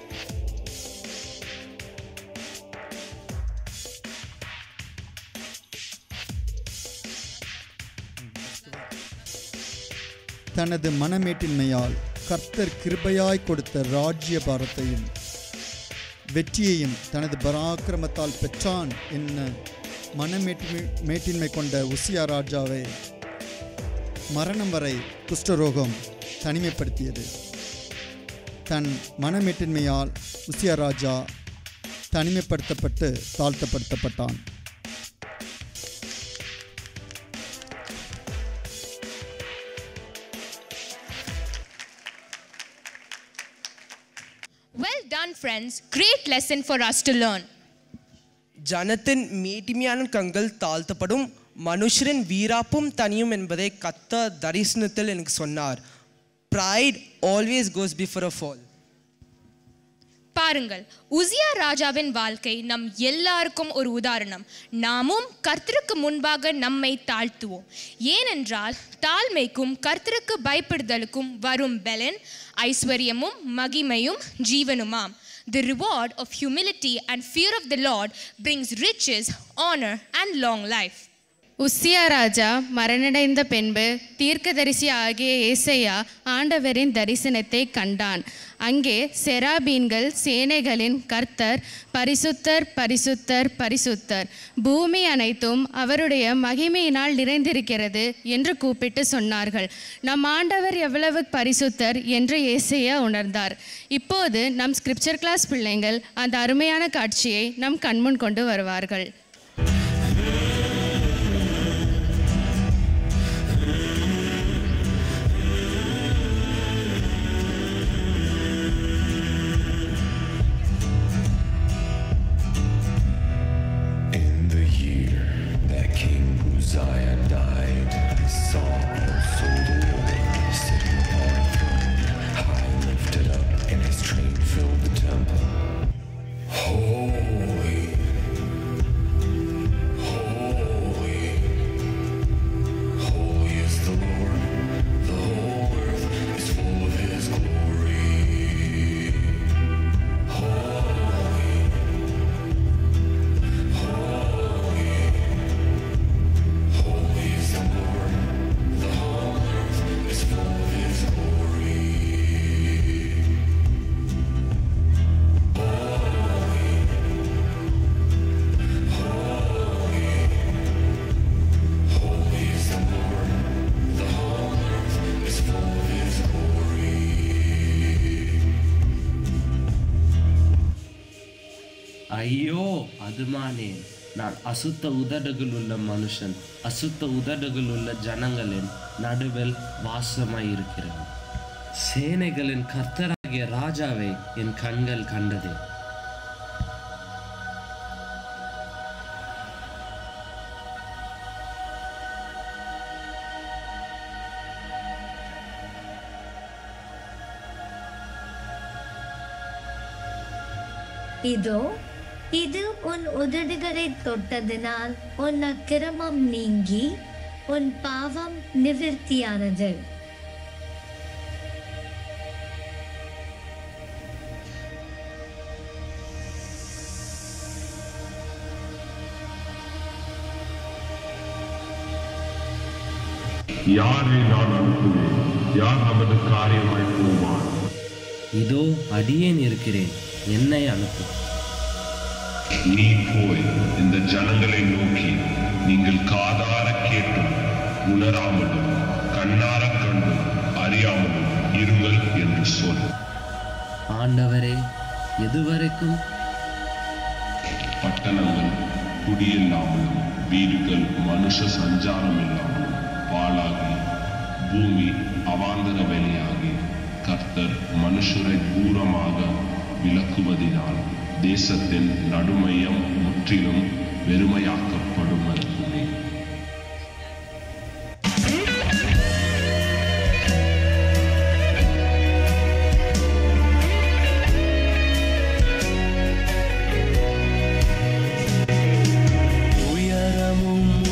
தனது மனமேட்டின்மையால் கர்த்தர் கிருபையாய் கொடுத்த ராஜ்ய பாரத்தையும் வெற்றியையும் தனது பராக்கிரமத்தால் பெற்றான் என்ன மனமேட்டின்மை மேட்டின்மை கொண்ட உசியா ராஜாவை மரணம் வரை குஷ்டரோகம் தனிமைப்படுத்தியது தன் மனமேட்டின்மையால் உசியா ராஜா தனிமைப்படுத்தப்பட்டு தாழ்த்தப்படுத்தப்பட்டான் Well done, friends. Great lesson for us to learn. ஜனத்தின் மேட்டிமையான கண்கள் தாழ்த்தப்படும் மனுஷரின் வீராப்பும் தனியும் என்பதை கத்த தரிசனத்தில் எனக்கு சொன்னார் pride always goes before a fall பாருங்கள் உசியா ராஜாவின் வாழ்க்கை நம் எல்லாருக்கும் ஒரு உதாரணம் நாமும் கர்த்தருக்கு முன்பாக நம்மை தாழ்த்துவோம் ஏனென்றால் தாழ்மைக்கும் கர்த்தருக்கு பயப்படுதலுக்கும் வரும் பலன் ஐஸ்வர்யமும் மகிமையும் ஜீவனுமாம் The reward of humility and fear of the Lord brings riches, honor, and long life. உசியா ராஜா மரணடைந்த பின்பு தீர்க்கதரிசி ஆகிய ஏசையா ஆண்டவரின் தரிசனத்தை கண்டான் அங்கே செராபீன்கள் சேனைகளின் கர்த்தர் பரிசுத்தர் பரிசுத்தர் பரிசுத்தர் பூமி அனைத்தும் அவருடைய மகிமையினால் நிறைந்திருக்கிறது என்று கூப்பிட்டு சொன்னார்கள் நம் ஆண்டவர் எவ்வளவு பரிசுத்தர் என்று ஏசையா உணர்ந்தார் இப்போது நம் ஸ்கிரிப்சர் கிளாஸ் பிள்ளைகள் அந்த அருமையான காட்சியை நம் கண்முன் கொண்டு வருவார்கள் In the year that King Uzziah died, I saw also the Lord sitting upon a throne, high lifted up, and his train filled the temple. Holy, holy, holy is the Lord. The whole earth is full of his glory. Holy, holy is the Lord. The whole earth is full of his glory. Holy is the Lord. The whole earth is full of his glory. ஐயோ அதுமானே நான் அசுத்த உதடுகள் உள்ள மனுஷன் அசுத்த உதடுகள் உள்ள ஜனங்களின் நடுவில் வாசமாயிருக்கிறேன் சேனைகளின் கர்த்தராகிய ராஜாவை என் கண்கள் கண்டது இதோ இது உன் உதடுகளை தொட்டதினால் உன் அக்கிரமம் நீங்கி உன் பாவம் நிவிர்த்தியானது யாரை நான் அனுப்புவேன் யார் நமது காரியமாய் போவான் இதோ அடியேன் இருக்கிறேன் என்னை அனுப்பு நீ போய் இந்த ஜனங்களை நோக்கி நீங்கள் காதார கேட்டும் உணராமலும் கண்ணார கண்டும் அறியாமலும் இருங்கள் என்று சொல் ஆண்டவரே எதுவரைக்கும் பட்டணங்கள் குடியில்லாமலும் வீடுகள் மனுஷ சஞ்சாரம் இல்லாமலும் பாழாகி பூமி அவாந்தர வெளியாகி கர்த்தர் மனுஷரை தூரமாக விலக்குவதினால் தேசத்தின் நடுமையம் முற்றிலும் வெறுமையாக்கப்படும் அதுவே உயரமும்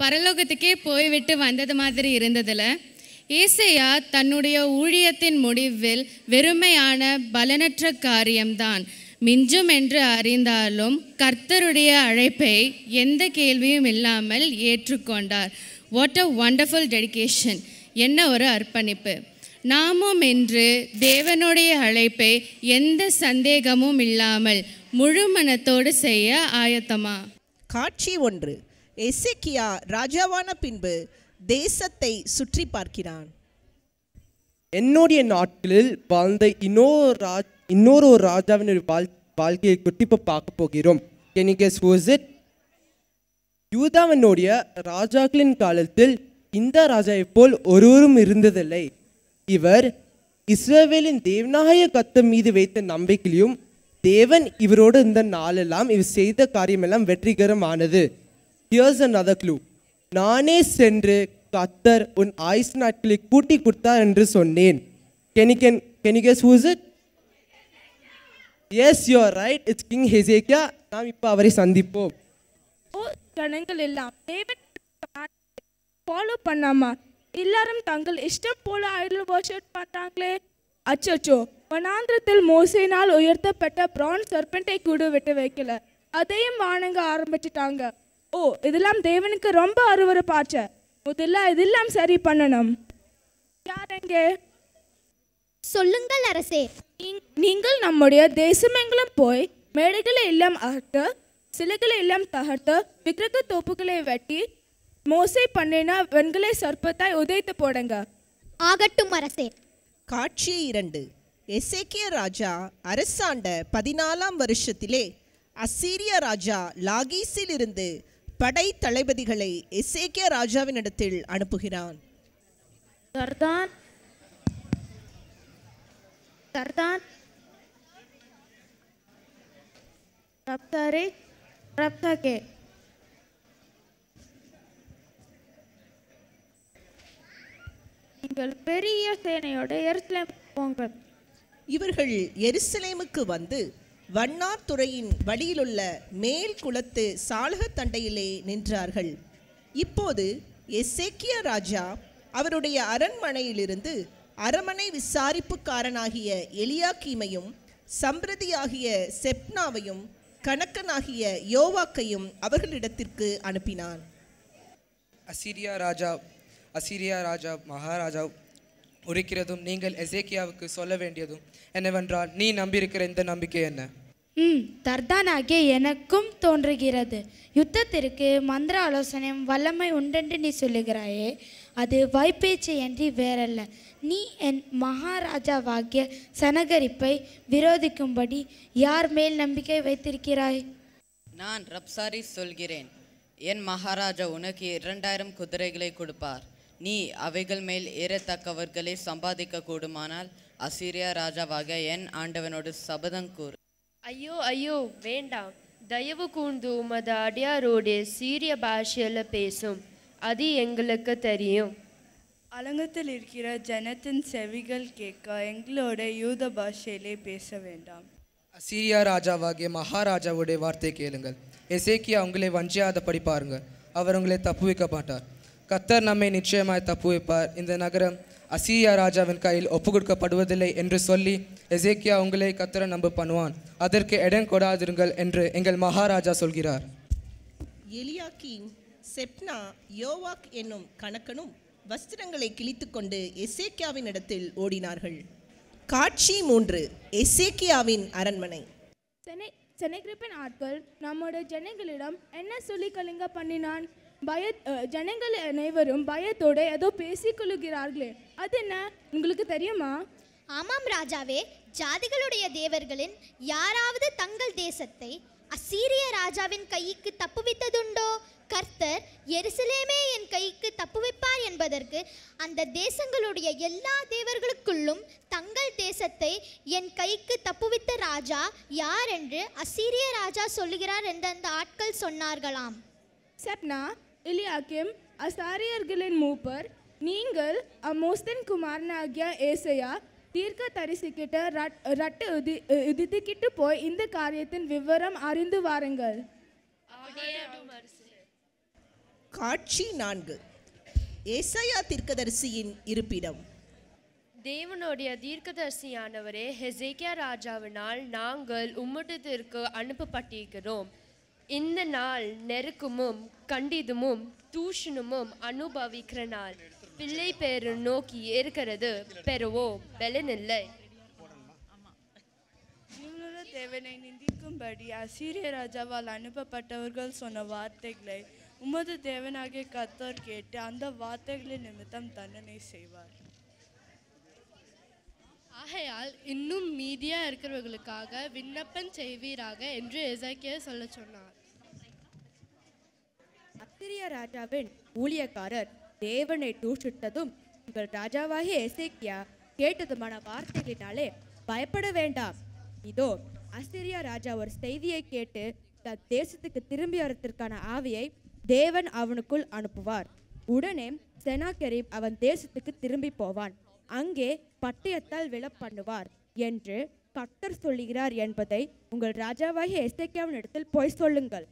பரலோகத்துக்கே போய்விட்டு வந்தது மாதிரி இருந்ததில்ல ஏசையா தன்னுடைய ஊழியத்தின் முடிவில் வெறுமையான பலனற்ற காரியம்தான் மிஞ்சும் என்று அறிந்தாலும் கர்த்தருடைய அழைப்பை எந்த கேள்வியும் இல்லாமல் ஏற்றுக்கொண்டார் வாட் அ வண்டர்ஃபுல் டெடிகேஷன் என்ன ஒரு அர்ப்பணிப்பு நாமும் இன்று தேவனுடைய அழைப்பை எந்த சந்தேகமும் இல்லாமல் முழு மனத்தோடு செய்ய ஆயத்தமா காட்சி ஒன்று எசேக்கியா ராஜாவான பின்பு தேசத்தை சுற்றி பார்க்கிறான் என்னுடைய நாட்களில் வாழ்ந்த இன்னொரு ராஜ் இன்னொரு ஒரு ராஜாவின் ஒரு வாழ் வாழ்க்கையை குறித்து இப்போ பார்க்க போகிறோம் can you guess was it யூதாவினுடைய ராஜாக்களின் காலத்தில் இந்த ராஜாவைப் போல் ஒருவரும் இருந்ததில்லை இவர் இஸ்ரவேலின் தேவனாய கத்தம் மீது வைத்த நம்பிக்கையிலும் தேவன் இவரோடு இந்த நாளெல்லாம் இவர் செய்த காரியமெல்லாம் வெற்றிகரமானது ஹியர்ஸ் another clue நானே சென்று கத்தர் உன் ஆயுஸ் நாட்களை கூட்டி கொடுத்தார் என்று சொன்னேன் can he can can he guess who's it yes you're right it's king Hezekiah நாம் இப்போ அவரை சந்திப்போம் ஓ ஜனங்கள் எல்லாம் தேவன் ஃபாலோ பண்ணாம எல்லாரும் தங்கள் இஷ்டம் போல ஐடல் வர்ஷிப் பண்றாங்களே அச்சச்சோ வனாந்திரத்தில் மோசையினால் உயர்த்தப்பட்ட பிரான் சர்பெண்டை கூட விட்டு வைக்கல அதையும் வாணங்க ஆரம்பிச்சிட்டாங்க ஓ இதெல்லாம் தேவனுக்கு ரொம்ப அருவருப்பாச்ச முதல்ல இதெல்லாம் சரி பண்ணணும் யாரெங்க சொல்லுங்கள் அரசே நீங்கள் நம்முடைய தேசமெங்கிலும் போய் மேடைகளை எல்லாம் அகற்ற சிலைகளை எல்லாம் தகர்த்து விக்கிரக தோப்புகளை வெட்டி மோசை பண்ணின வெண்கலை சர்ப்பத்தாய் உதைத்து போடுங்க ஆகட்டும் அரசே காட்சி இரண்டு எசேக்கிய ராஜா அரசாண்ட பதினாலாம் வருஷத்திலே அசீரிய ராஜா லாகீஸில் இருந்து படை தளபதிகளை எசேக்கிய ராஜாவினிடத்தில் அனுப்புகிறான் சர்தான் சர்தான் ரப்தாரே ரப்தாக்கே நீங்கள் பெரிய சேனையோட எருசலேம் போங்க இவர்கள் எருசலேமுக்கு வந்து வண்ணார் துறையின் வழியிலுள்ள மேல் குளத்து சாளகத் தண்டையிலே நின்றார்கள் இப்போது எசேக்கிய ராஜா அவருடைய அரண்மனையிலிருந்து அரமனை விசாரிப்புக்காரனாகிய எலியாக்கீமையும் சம்பிரதியாகிய செப்னாவையும் கணக்கனாகிய யோவாக்கையும் அவர்களிடத்திற்கு அனுப்பினான் அசீரியா ராஜா அசீரியா ராஜா மகாராஜா உரைக்கிறதும் நீங்கள் எசேக்கியாவுக்கு சொல்ல வேண்டியதும் என்னவென்றால் நீ நம்பியிருக்கிற இந்த நம்பிக்கை என்ன ம் தர்தானாகிய எனக்கும் தோன்றுகிறது யுத்தத்திற்கு மந்திர ஆலோசனையும் வல்லமை உண்டென்று நீ சொல்லுகிறாயே அது வாய்ப்பேச்சு என்று வேறல்ல நீ என் மகாராஜாவாகிய சனகரிப்பை விரோதிக்கும்படி யார் மேல் நம்பிக்கை வைத்திருக்கிறாய் நான் ரப்சாரி சொல்கிறேன் என் மகாராஜா உனக்கு இரண்டாயிரம் குதிரைகளை கொடுப்பார் நீ அவைகள் மேல் ஏறத்தக்கவர்களை சம்பாதிக்க கூடுமானால் அசீரியா ராஜாவாக என் ஆண்டவனோடு சபதம் கூறு ஐயோ ஐயோ வேண்டாம் தயவு கூர்ந்து உமது அடியாரோடு சீரிய பாஷையில் பேசும் அது எங்களுக்கு தெரியும் அலங்கத்தில் இருக்கிற ஜனத்தின் செவிகள் கேட்க எங்களோட யூத பாஷையிலே பேச வேண்டாம் அசீரியா ராஜாவாகிய மகாராஜாவுடைய வார்த்தை கேளுங்கள் எசேக்கியா உங்களை வஞ்சியாதபடி பாருங்க அவர் உங்களை தப்புவிக்க மாட்டார் கத்தர் நம்மை நிச்சயமாய் தப்புவிப்பார் இந்த நகரம் அசீரியா ராஜாவின் கையில் ஒப்பு கொடுக்கப்படுவதில்லை என்று சொல்லி எசேக்கியா உங்களை கத்தரை நம்ப பண்ணுவான் அதற்கு இடம் கொடாதிருங்கள் என்று எங்கள் மகாராஜா சொல்கிறார் எலியாக்கீம் செப்னா யோவாக் என்னும் கணக்கனும் வஸ்திரங்களை கிழித்துக்கொண்டு எசேக்கியாவின் இடத்தில் ஓடினார்கள் காட்சி மூன்று எசேக்கியாவின் அரண்மனை செனை செனைகிரிப்பின் ஆட்கள் நம்முடைய ஜனங்களிடம் என்ன சொல்லி கலிங்க பண்ணினான் பய அஹ், ஜனங்கள் அனைவரும் பயத்தோட ஏதோ பேசிக்கொள்ளுகிறார்களே அது என்ன உங்களுக்கு தெரியுமா ஆமாம் ராஜாவே ஜாதிகளுடைய தேவர்களின் யாராவது தங்கள் தேசத்தை அசீரிய ராஜாவின் கைக்கு தப்புவித்ததுண்டோ கர்த்தர் எருசலேமே என் கைக்கு தப்புவிப்பார் என்பதற்கு அந்த தேசங்களுடைய எல்லா தேவர்களுக்குள்ளும் தங்கள் தேசத்தை என் கைக்கு தப்புவித்த ராஜா யார் என்று அசீரிய ராஜா சொல்லுகிறார் என்று அந்த ஆட்கள் சொன்னார்களாம் செப்னா இலியாக்கிம் அசாரியர்களின் மூப்பர் நீங்கள் அமோஸ்தன் குமாரனாகிய ஏசையா தீர்க்க தரிசிக்கிட்ட ரட் ரட்டு உதி உதித்துக்கிட்டு போய் இந்த காரியத்தின் விவரம் அறிந்து வாருங்கள் காட்சி நான்கு ஏசாயா தீர்க்கதரிசியின் இருப்பிடம் தேவனுடைய தீர்க்கதரிசியானவரே ஹெசேக்கியா ராஜாவினால் நாங்கள் உம்மிடத்திற்கு அனுப்பப்பட்டிருக்கிறோம் இந்த நாள் நெருக்கமும் கண்டிதமும் தூஷணமும் அனுபவிக்கிற நாள் பிள்ளை பேரு நோக்கி இருக்கிறது பெறவோ பலனில்லை ஜீவனுள்ள தேவனை நிந்திக்கும்படி அசீரிய ராஜாவால் அனுப்பப்பட்டவர்கள் சொன்ன வார்த்தைகளை உமது தேவனாகிய கர்த்தர் கேட்டு அந்த வார்த்தைகளின் நிமித்தம் தண்டனை செய்வார் ஆகையால் இன்னும் மீதியா இருக்கிறவர்களுக்காக விண்ணப்பம் செய்வீராக என்று எசேக்கியா சொல்ல சொன்னார் அத்திரிய ராஜாவின் ஊழியக்காரர் தேவனை தூஷித்ததும் உங்கள் ராஜாவாகிய எசேக்கியா கேட்டதுமான வார்த்தைகளினாலே பயப்பட வேண்டாம் இதோ அசிரியா ராஜா ஒரு செய்தியை கேட்டு தன் தேசத்துக்கு திரும்பி வரத்திற்கான ஆவியை தேவன் அவனுக்குள் அனுப்புவார் உடனே செனாகெரிப் அவன் தேசத்துக்கு திரும்பி போவான் அங்கே பட்டயத்தால் விழ பண்ணுவார் என்று கர்த்தர் சொல்லுகிறார் என்பதை உங்கள் ராஜாவாகிய எசேக்கியாவின் இடத்தில் போய் சொல்லுங்கள்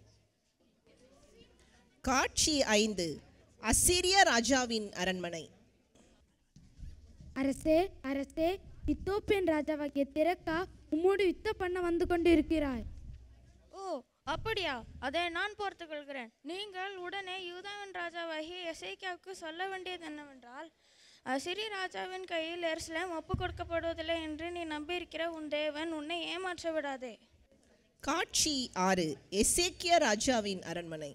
காட்சி ஐந்து அசீரிய ராஜாவின் அரண்மனை அரசே அரசே இத்தோப்பியன் ராஜாவாகிய திரக்கா உம்மோடு யுத்தம் பண்ண வந்து கொண்டு இருக்கிறாய் ஓ அப்படியா அதை நான் பார்த்துக் கொள்கிறேன் நீங்கள் உடனே யூதாவின் ராஜாவாகிய எசேக்கியாவுக்கு சொல்ல வேண்டியது என்னவென்றால் அசிரி ராஜாவின் கையில் எருசலேம் ஒப்பு கொடுக்கப்படுவதில்லை என்று நீ நம்பியிருக்கிற உன் தேவன் உன்னை ஏமாற்ற விடாதே காட்சி ஆறு எசேக்கிய ராஜாவின் அரண்மனை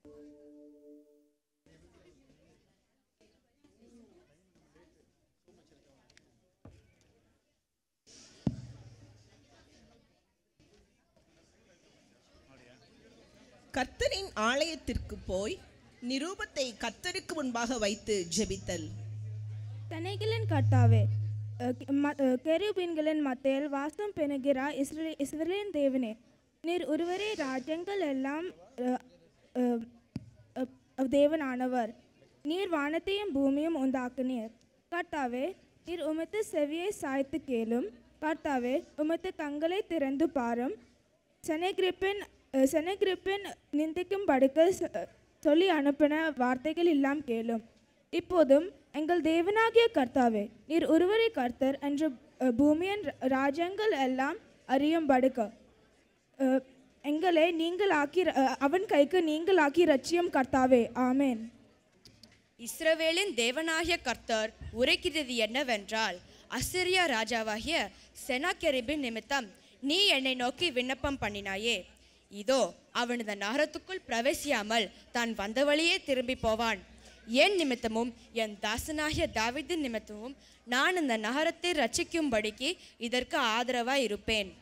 கர்த்தரின் ஆலயத்திற்கு போய் நிரூபத்தை கர்த்தருக்கு முன்பாக வைத்து ஜெபித்தல் தனைகளின் கர்த்தாவே அஹ், ம- அஹ், கெரூபின்களின் மத்தியில் வாசம் பெணுகிறா இஸ்ரே இஸ்ரேலின் தேவனே நீர் ஒருவரே ராஜ்யங்கள் எல்லாம் அஹ், அஹ், அஹ், தேவனானவர் நீர் வானத்தையும் பூமியும் உண்டாக்குனீர் கர்த்தாவே நீர் உமத்து செவியை சாய்த்து கேளும் கர்த்தாவே உமத்து கண்களை திறந்து பாரும் செனகிரிப்பின் அஹ், செனகிரிப்பின் நிந்திக்கும் படுக்க சொல்லி அனுப்பின வார்த்தைகள் எல்லாம் கேளும் இப்போதும் எங்கள் தேவனாகிய கர்த்தாவே நீர் ஒருவரே கர்த்தர் என்று அஹ், பூமியின் ராஜ்யங்கள் எல்லாம் அறியும் படுக்க அஹ், எங்களை நீங்கள் ஆக்கி அஹ், அவன் கைக்கு நீங்கள் ஆக்கி ரட்சியம் கர்த்தாவே ஆமென் இஸ்ரவேலின் தேவனாகிய கர்த்தர் உரைக்கிறது என்னவென்றால் அசிரியா ராஜாவாகிய செனாகெரிபின் நிமித்தம் நீ என்னை நோக்கி விண்ணப்பம் பண்ணினாயே இதோ அவன் இந்த நகரத்துக்குள் பிரவேசியாமல் தான் வந்த வழியே திரும்பி போவான் என் நிமித்தமும் என் தாசனாகிய தாவீதின் நிமித்தமும் நான் இந்த நகரத்தை ரட்சிக்கும்படிக்கு இதற்கு ஆதரவாய் இருப்பேன்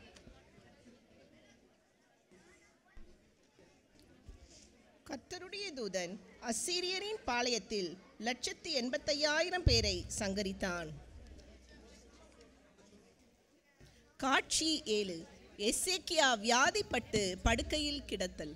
கர்த்தருடைய தூதன் அசீரியரின் பாளையத்தில் லட்சத்தி எண்பத்தையாயிரம் பேரை சங்கரித்தான் காட்சி ஏழு எசேக்கியா வியாதிப்பட்டு படுக்கையில் கிடத்தல்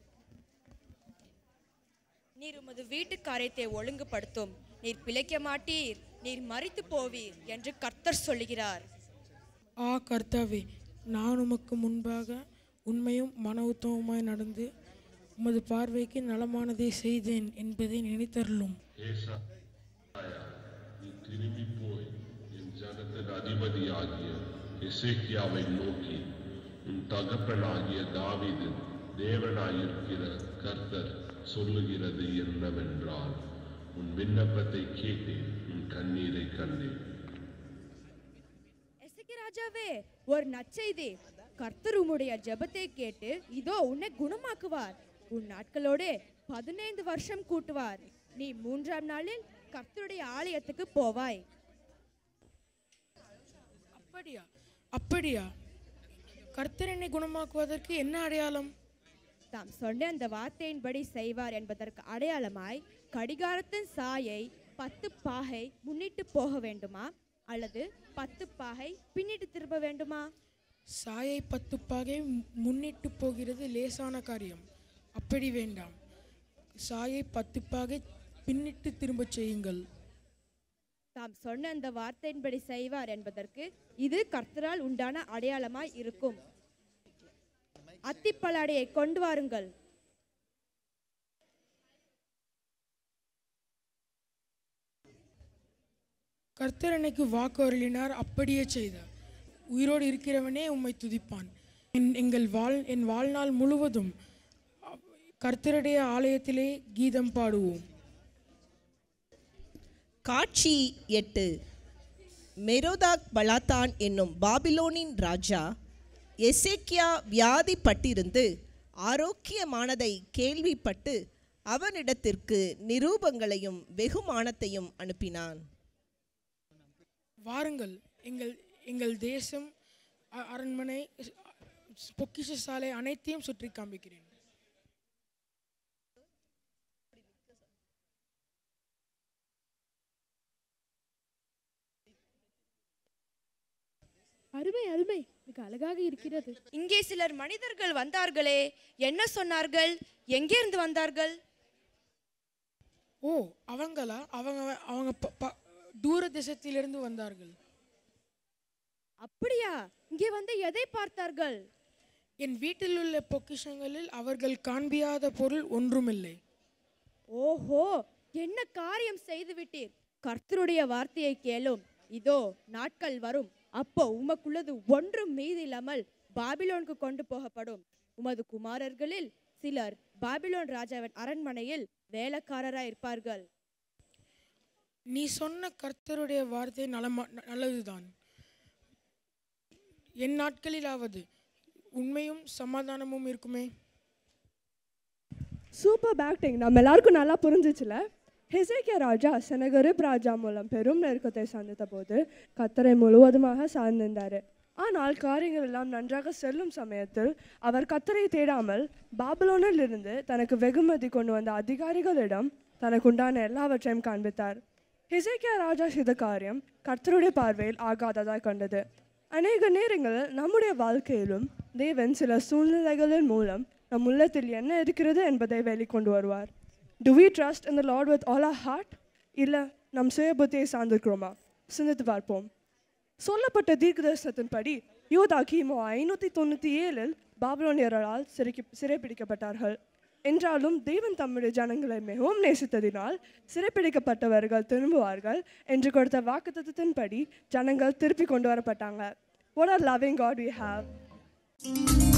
நீர் உமது வீட்டு காரியத்தை ஒழுங்குபடுத்தும் நீர் பிழைக்க மாட்டீர் நீர் மறித்து போவீர் என்று கர்த்தர் சொல்லுகிறார் ஆ கர்த்தாவே நான் உமக்கு முன்பாக உண்மையும் மன உத்தமமாய் நடந்து உமது பார்வைக்கு நலமானதை செய்தேன் என்பதை நினைத்தருளும் ஏசாயா, நீ திரும்பி போய் என் ஜனத்தின் அதிபதியாகிய எசேக்கியாவை நோக்கி உன் தகப்பனாகிய தாவீது தேவனாயிருக்கிற கர்த்தர் சொல்லுகிறது என்னவென்றால் உன் விண்ணப்பத்தை கேட்டேன் உன் கண்ணீரை கண்டேன் எசேக்கியா ராஜாவே ஒரு நற்செய்தி கர்த்தர் உம்முடைய ஜெபத்தை கேட்டு இதோ உன்னை குணமாக்குவார் உன் நாட்களோடு பதினைந்து வருஷம் கூட்டுவார் நீ மூன்றாம் நாளில் கர்த்தருடைய ஆலயத்துக்கு போவாய் அப்படியா அப்படியா கர்த்தர் என்னை குணமாக்குவதற்கு என்ன அடையாளம் தாம் சொன்ன அந்த வார்த்தையின்படி செய்வார் என்பதற்கு அடையாளமாய் கடிகாரத்தின் சாயை பத்து பாகை முன்னிட்டு போக வேண்டுமா அல்லது பத்து பாகை பின்னிட்டு திரும்ப வேண்டுமா சாயை பத்து பாகை முன்னிட்டு போகிறது லேசான காரியம் அப்படி வேண்டாம் சாயை பத்து பாகை பின்னிட்டு திரும்பச் செய்யுங்கள் தாம் சொன்ன அந்த வார்த்தையின்படி செய்வார் என்பதற்கு இது கர்த்தரால் உண்டான அடையாளமாய் இருக்கும் அத்திப்பலாடையை கொண்டு வாருங்கள் கர்த்தர் எனக்கு வாக்கு அருளினார் அப்படியே செய்தார் உயிரோடு இருக்கிறவனே உம்மை துதிப்பான் என் எங்கள் வாழ் என் வாழ்நாள் முழுவதும் கர்த்தருடைய ஆலயத்திலே கீதம் பாடுவோம் காட்சி எட்டு மெரோதாக் பலாத்தான் என்னும் பாபிலோனின் ராஜா எசேக்கியா வியாதிப்பட்டிருந்து ஆரோக்கியமானதை கேள்விப்பட்டு அவனிடத்திற்கு நிரூபங்களையும் வெகுமானத்தையும் அனுப்பினான் வாருங்கள் எங்கள் எங்கள் தேசம் அ- அரண்மனை பொக்கிஷ சாலை அனைத்தையும் சுற்றி காண்பிக்கிறேன் அருமை அருமை மிக அழகாக இருக்கிறது இங்கே சிலர் மனிதர்கள் வந்தார்களே என்ன சொன்னார்கள் எங்கேருந்து வந்தார்கள் ஓ அவங்களா அவங்க அவங்க ப- ப- தூர தேசத்திலிருந்து வந்தார்கள் அப்படியா இங்கே வந்து எதை பார்த்தார்கள் என் வீட்டில் உள்ள பொக்கிஷங்களில் அவர்கள் காண்பியாத பொருள் ஒன்றுமில்லை ஓஹோ என்ன காரியம் செய்து விட்டீர் கர்த்தருடைய வார்த்தையை கேளும் இதோ நாட்கள் வரும் அப்போ உமக்குள்ளது ஒன்றும் மீதில்லாமல் பாபிலோனுக்கு கொண்டு போகப்படும் உமது குமாரர்களில் சிலர் பாபிலோன் ராஜாவின் அரண்மனையில் வேலைக்காரராய் இருப்பார்கள் நீ சொன்ன கர்த்தருடைய வார்த்தை நலமா ந- நல்லதுதான் என் நாட்களிலாவது உண்மையும் சமாதானமும் இருக்குமே சூப்பர் ஆக்டிங் நம்ம எல்லாருக்கும் நல்லா புரிஞ்சிச்சுல ஹெசேக்கியா ராஜா செனகரிப் ராஜா மூலம் பெரும் நெருக்கத்தை சந்தித்த போது கத்தரை முழுவதுமாக சார்ந்திருந்தார் ஆனால் காரியங்கள் எல்லாம் நன்றாக செல்லும் சமயத்தில் அவர் கத்தரை தேடாமல் பாபிலோனில் இருந்து தனக்கு வெகுமதி கொண்டு வந்த அதிகாரிகளிடம் தனக்குண்டான எல்லாவற்றையும் காண்பித்தார் ஹெசேக்கியா ராஜா செய்த காரியம் கர்த்தருடைய பார்வையில் ஆகாததாய் கண்டது அநேக நேரங்களில் நம்முடைய வாழ்க்கையிலும் தேவன் சில சூழ்நிலைகளின் மூலம் நம் உள்ளத்தில் என்ன இருக்கிறது என்பதை வெளிக்கொண்டு வருவார் do we trust in the Lord with all our heart இல்லை நம் சுய புத்தியை சார்ந்திருக்கிறோமா சிந்தித்து பார்ப்போம் சொல்லப்பட்ட தீர்க்கதரிசனத்தின்படி யூதா கிமு ஐநூற்றி தொண்ணூற்றி ஏழில் பாபிலோனியர்களால் சிறைக்கு சிறைப்பிடிக்கப்பட்டார்கள் என்றாலும் தேவன் தம்முடைய ஜனங்களை மிகவும் நேசித்ததினால் சிறைப்பிடிக்கப்பட்டவர்கள் திரும்புவார்கள் என்று கொடுத்த வாக்குத்தத்தின்படி ஜனங்கள் திருப்பி கொண்டு வரப்பட்டாங்க What a loving God we have.